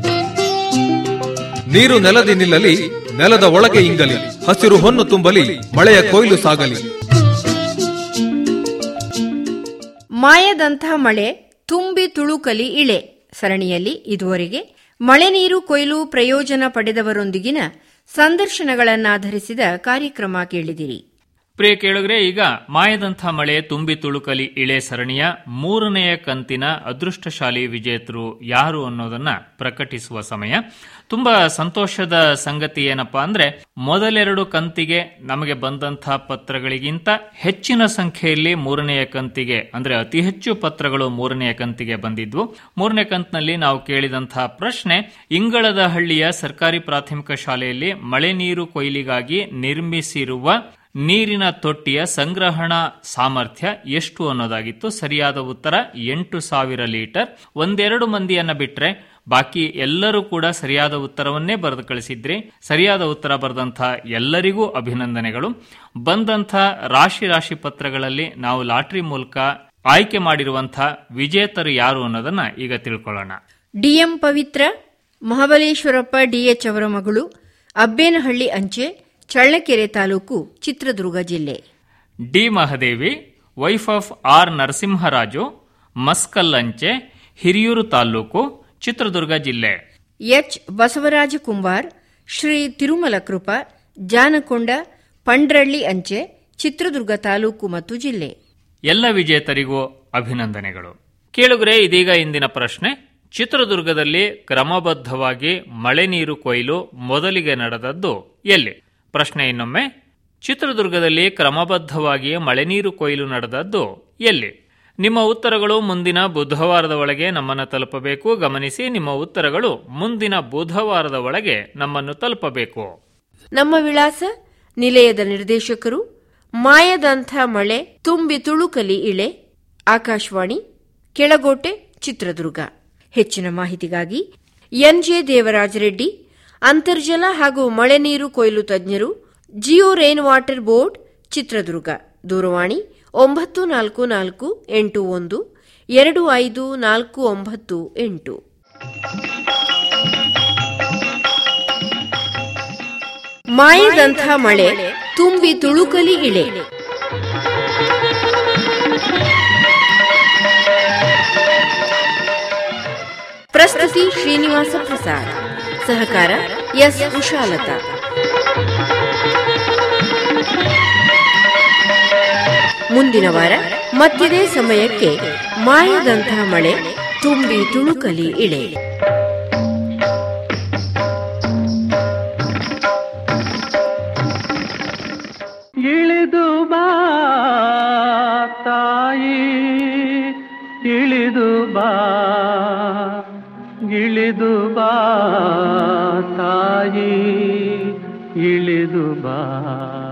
ನೀರು ನೆಲದಿ ನಿಲ್ಲಲಿ ನೆಲದ ಒಳಗೆ ಇಂಗಲಿ ಹಸಿರು ಹೊನ್ನು ತುಂಬಲಿ ಮಳೆಯ ಕೊಯ್ಲು ಸಾಗಲಿ ಮಾಯದಂಥ ಮಳೆ ತುಂಬಿ ತುಳುಕಲಿ ಇಳೆ ಸರಣಿಯಲ್ಲಿ ಇದುವರೆಗೆ ಮಳೆ ನೀರು ಕೊಯ್ಲು ಪ್ರಯೋಜನ ಪಡೆದವರೊಂದಿಗಿನ ಸಂದರ್ಶನಗಳನ್ನಾಧರಿಸಿದ ಕಾರ್ಯಕ್ರಮ ಕೇಳಿದಿರಿ ಪ್ರಿಯ ಕೇಳಿದ್ರೆ ಈಗ ಮಾಯದಂಥ ಮಳೆ ತುಂಬಿ ತುಳುಕಲಿ ಇಳೆ ಸರಣಿಯ ಮೂರನೆಯ ಕಂತಿನ ಅದೃಷ್ಟಶಾಲಿ ವಿಜೇತರು ಯಾರು ಅನ್ನೋದನ್ನ ಪ್ರಕಟಿಸುವ ಸಮಯ ತುಂಬಾ ಸಂತೋಷದ ಸಂಗತಿ ಏನಪ್ಪಾ ಅಂದ್ರೆ ಮೊದಲೆರಡು ಕಂತಿಗೆ ನಮಗೆ ಬಂದಂಥ ಪತ್ರಗಳಿಗಿಂತ ಹೆಚ್ಚಿನ ಸಂಖ್ಯೆಯಲ್ಲಿ ಮೂರನೆಯ ಕಂತಿಗೆ ಅಂದ್ರೆ ಅತಿ ಹೆಚ್ಚು ಪತ್ರಗಳು ಮೂರನೆಯ ಕಂತಿಗೆ ಬಂದಿದ್ವು ಮೂರನೇ ಕಂತಿನಲ್ಲಿ ನಾವು ಕೇಳಿದಂತಹ ಪ್ರಶ್ನೆ ಇಂಗಳದ ಹಳ್ಳಿಯ ಸರ್ಕಾರಿ ಪ್ರಾಥಮಿಕ ಶಾಲೆಯಲ್ಲಿ ಮಳೆ ನೀರು ಕೊಯ್ಲಿಗಾಗಿ ನಿರ್ಮಿಸಿರುವ ನೀರಿನ ತೊಟ್ಟಿಯ ಸಂಗ್ರಹಣಾ ಸಾಮರ್ಥ್ಯ ಎಷ್ಟು ಅನ್ನೋದಾಗಿತ್ತು ಸರಿಯಾದ ಉತ್ತರ ಎಂಟು ಸಾವಿರ ಲೀಟರ್ ಒಂದೆರಡು ಮಂದಿಯನ್ನ ಬಿಟ್ರೆ ಬಾಕಿ ಎಲ್ಲರೂ ಕೂಡ ಸರಿಯಾದ ಉತ್ತರವನ್ನೇ ಬರೆದು ಕಳಿಸಿದ್ರಿ ಸರಿಯಾದ ಉತ್ತರ ಬರೆದಂಥ ಎಲ್ಲರಿಗೂ ಅಭಿನಂದನೆಗಳು ಬಂದಂಥ ರಾಶಿ ರಾಶಿ ಪತ್ರಗಳಲ್ಲಿ ನಾವು ಲಾಟ್ರಿ ಮೂಲಕ ಆಯ್ಕೆ ಮಾಡಿರುವಂತಹ ವಿಜೇತರು ಯಾರು ಅನ್ನೋದನ್ನ ಈಗ ತಿಳ್ಕೊಳ್ಳೋಣ ಡಿಎಂ ಪವಿತ್ರ ಮಹಾಬಲೇಶ್ವರಪ್ಪ ಡಿಎಚ್ ಅವರ ಮಗಳು ಅಬ್ಬೇನಹಳ್ಳಿ ಅಂಚೆ ಚಳ್ಳಕೆರೆ ತಾಲೂಕು ಚಿತ್ರದುರ್ಗ ಜಿಲ್ಲೆ D Mahadevi wife of R Narasimharaju Maskal ಅಂಚೆ ಹಿರಿಯೂರು ತಾಲೂಕು ಚಿತ್ರದುರ್ಗ ಜಿಲ್ಲೆ ಎಚ್ ಬಸವರಾಜ ಕುಂಬಾರ್ ಶ್ರೀ ತಿರುಮಲ ಕೃಪ ಜಾನಕೊಂಡ ಪಂಡ್ರಳ್ಳಿ ಅಂಚೆ ಚಿತ್ರದುರ್ಗ ತಾಲೂಕು ಮತ್ತು ಜಿಲ್ಲೆ ಎಲ್ಲ ವಿಜೇತರಿಗೂ ಅಭಿನಂದನೆಗಳು ಕೇಳುಗರೆ ಇದೀಗ ಇಂದಿನ ಪ್ರಶ್ನೆ ಚಿತ್ರದುರ್ಗದಲ್ಲಿ ಕ್ರಮಬದ್ಧವಾಗಿ ಮಳೆ ನೀರು ಕೊಯ್ಲು ಮೊದಲಿಗೆ ನಡೆದದ್ದು ಎಲ್ಲಿ ಪ್ರಶ್ನೆ ಇನ್ನೊಮ್ಮೆ ಚಿತ್ರದುರ್ಗದಲ್ಲಿ ಕ್ರಮಬದ್ಧವಾಗಿ ಮಳೆ ನೀರು ಕೊಯ್ಲು ನಡೆದದ್ದು ಎಲ್ಲಿ ನಿಮ್ಮ ಉತ್ತರಗಳು ಮುಂದಿನ ಬುಧವಾರದ ಒಳಗೆ ನಮ್ಮನ್ನು ತಲುಪಬೇಕು ಗಮನಿಸಿ ನಿಮ್ಮ ಉತ್ತರಗಳು ಮುಂದಿನ ಬುಧವಾರದ ಒಳಗೆ ನಮ್ಮನ್ನು ತಲುಪಬೇಕು ನಮ್ಮ ವಿಳಾಸ ನಿಲಯದ ನಿರ್ದೇಶಕರು ಮಾಯದಂಥ ಮಳೆ ತುಂಬಿ ತುಳುಕಲಿ ಇಳೆ ಆಕಾಶವಾಣಿ ಕೆಳಗೋಟೆ ಚಿತ್ರದುರ್ಗ ಹೆಚ್ಚಿನ ಮಾಹಿತಿಗಾಗಿ ಎನ್ಜೆ ದೇವರಾಜ ರೆಡ್ಡಿ ಅಂತರ್ಜಲ ಹಾಗೂ ಮಳೆ ನೀರು ಕೊಯ್ಲು ತಜ್ಞರು geo rain water board Chitradurga ದೂರವಾಣಿ ಒಂಬತ್ತು ನಾಲ್ಕು ನಾಲ್ಕು ಎಂಟು ಒಂದು ಎರಡು ಐದು ನಾಲ್ಕು ಒಂಬತ್ತು ಎಂಟು ಮಾಯದಂಥ ಮಳೆ ತುಂಬಿ ತುಳುಕಲಿ ಇಳೆ ಪ್ರಸ್ತುತಿ ಶ್ರೀನಿವಾಸ ಪ್ರಸಾದ್ ಸಹಕಾರ ಎಸ್ ಉಷಾಲತಾ ಮುಂದಿನ ವಾರ ಮತ್ತಿದೇ ಸಮಯಕ್ಕೆ ಮಾಯದಂಥ ಮಳೆ ತುಂಬಿ ತುಳುಕಲಿ ಇಳೆ ಇಳಿದು ಬಾ ತಾಯಿ ಇಳಿದು ಬಾ ಇಳಿದು ಬಾ ತಾಯಿ ಇಳಿದು ಬಾ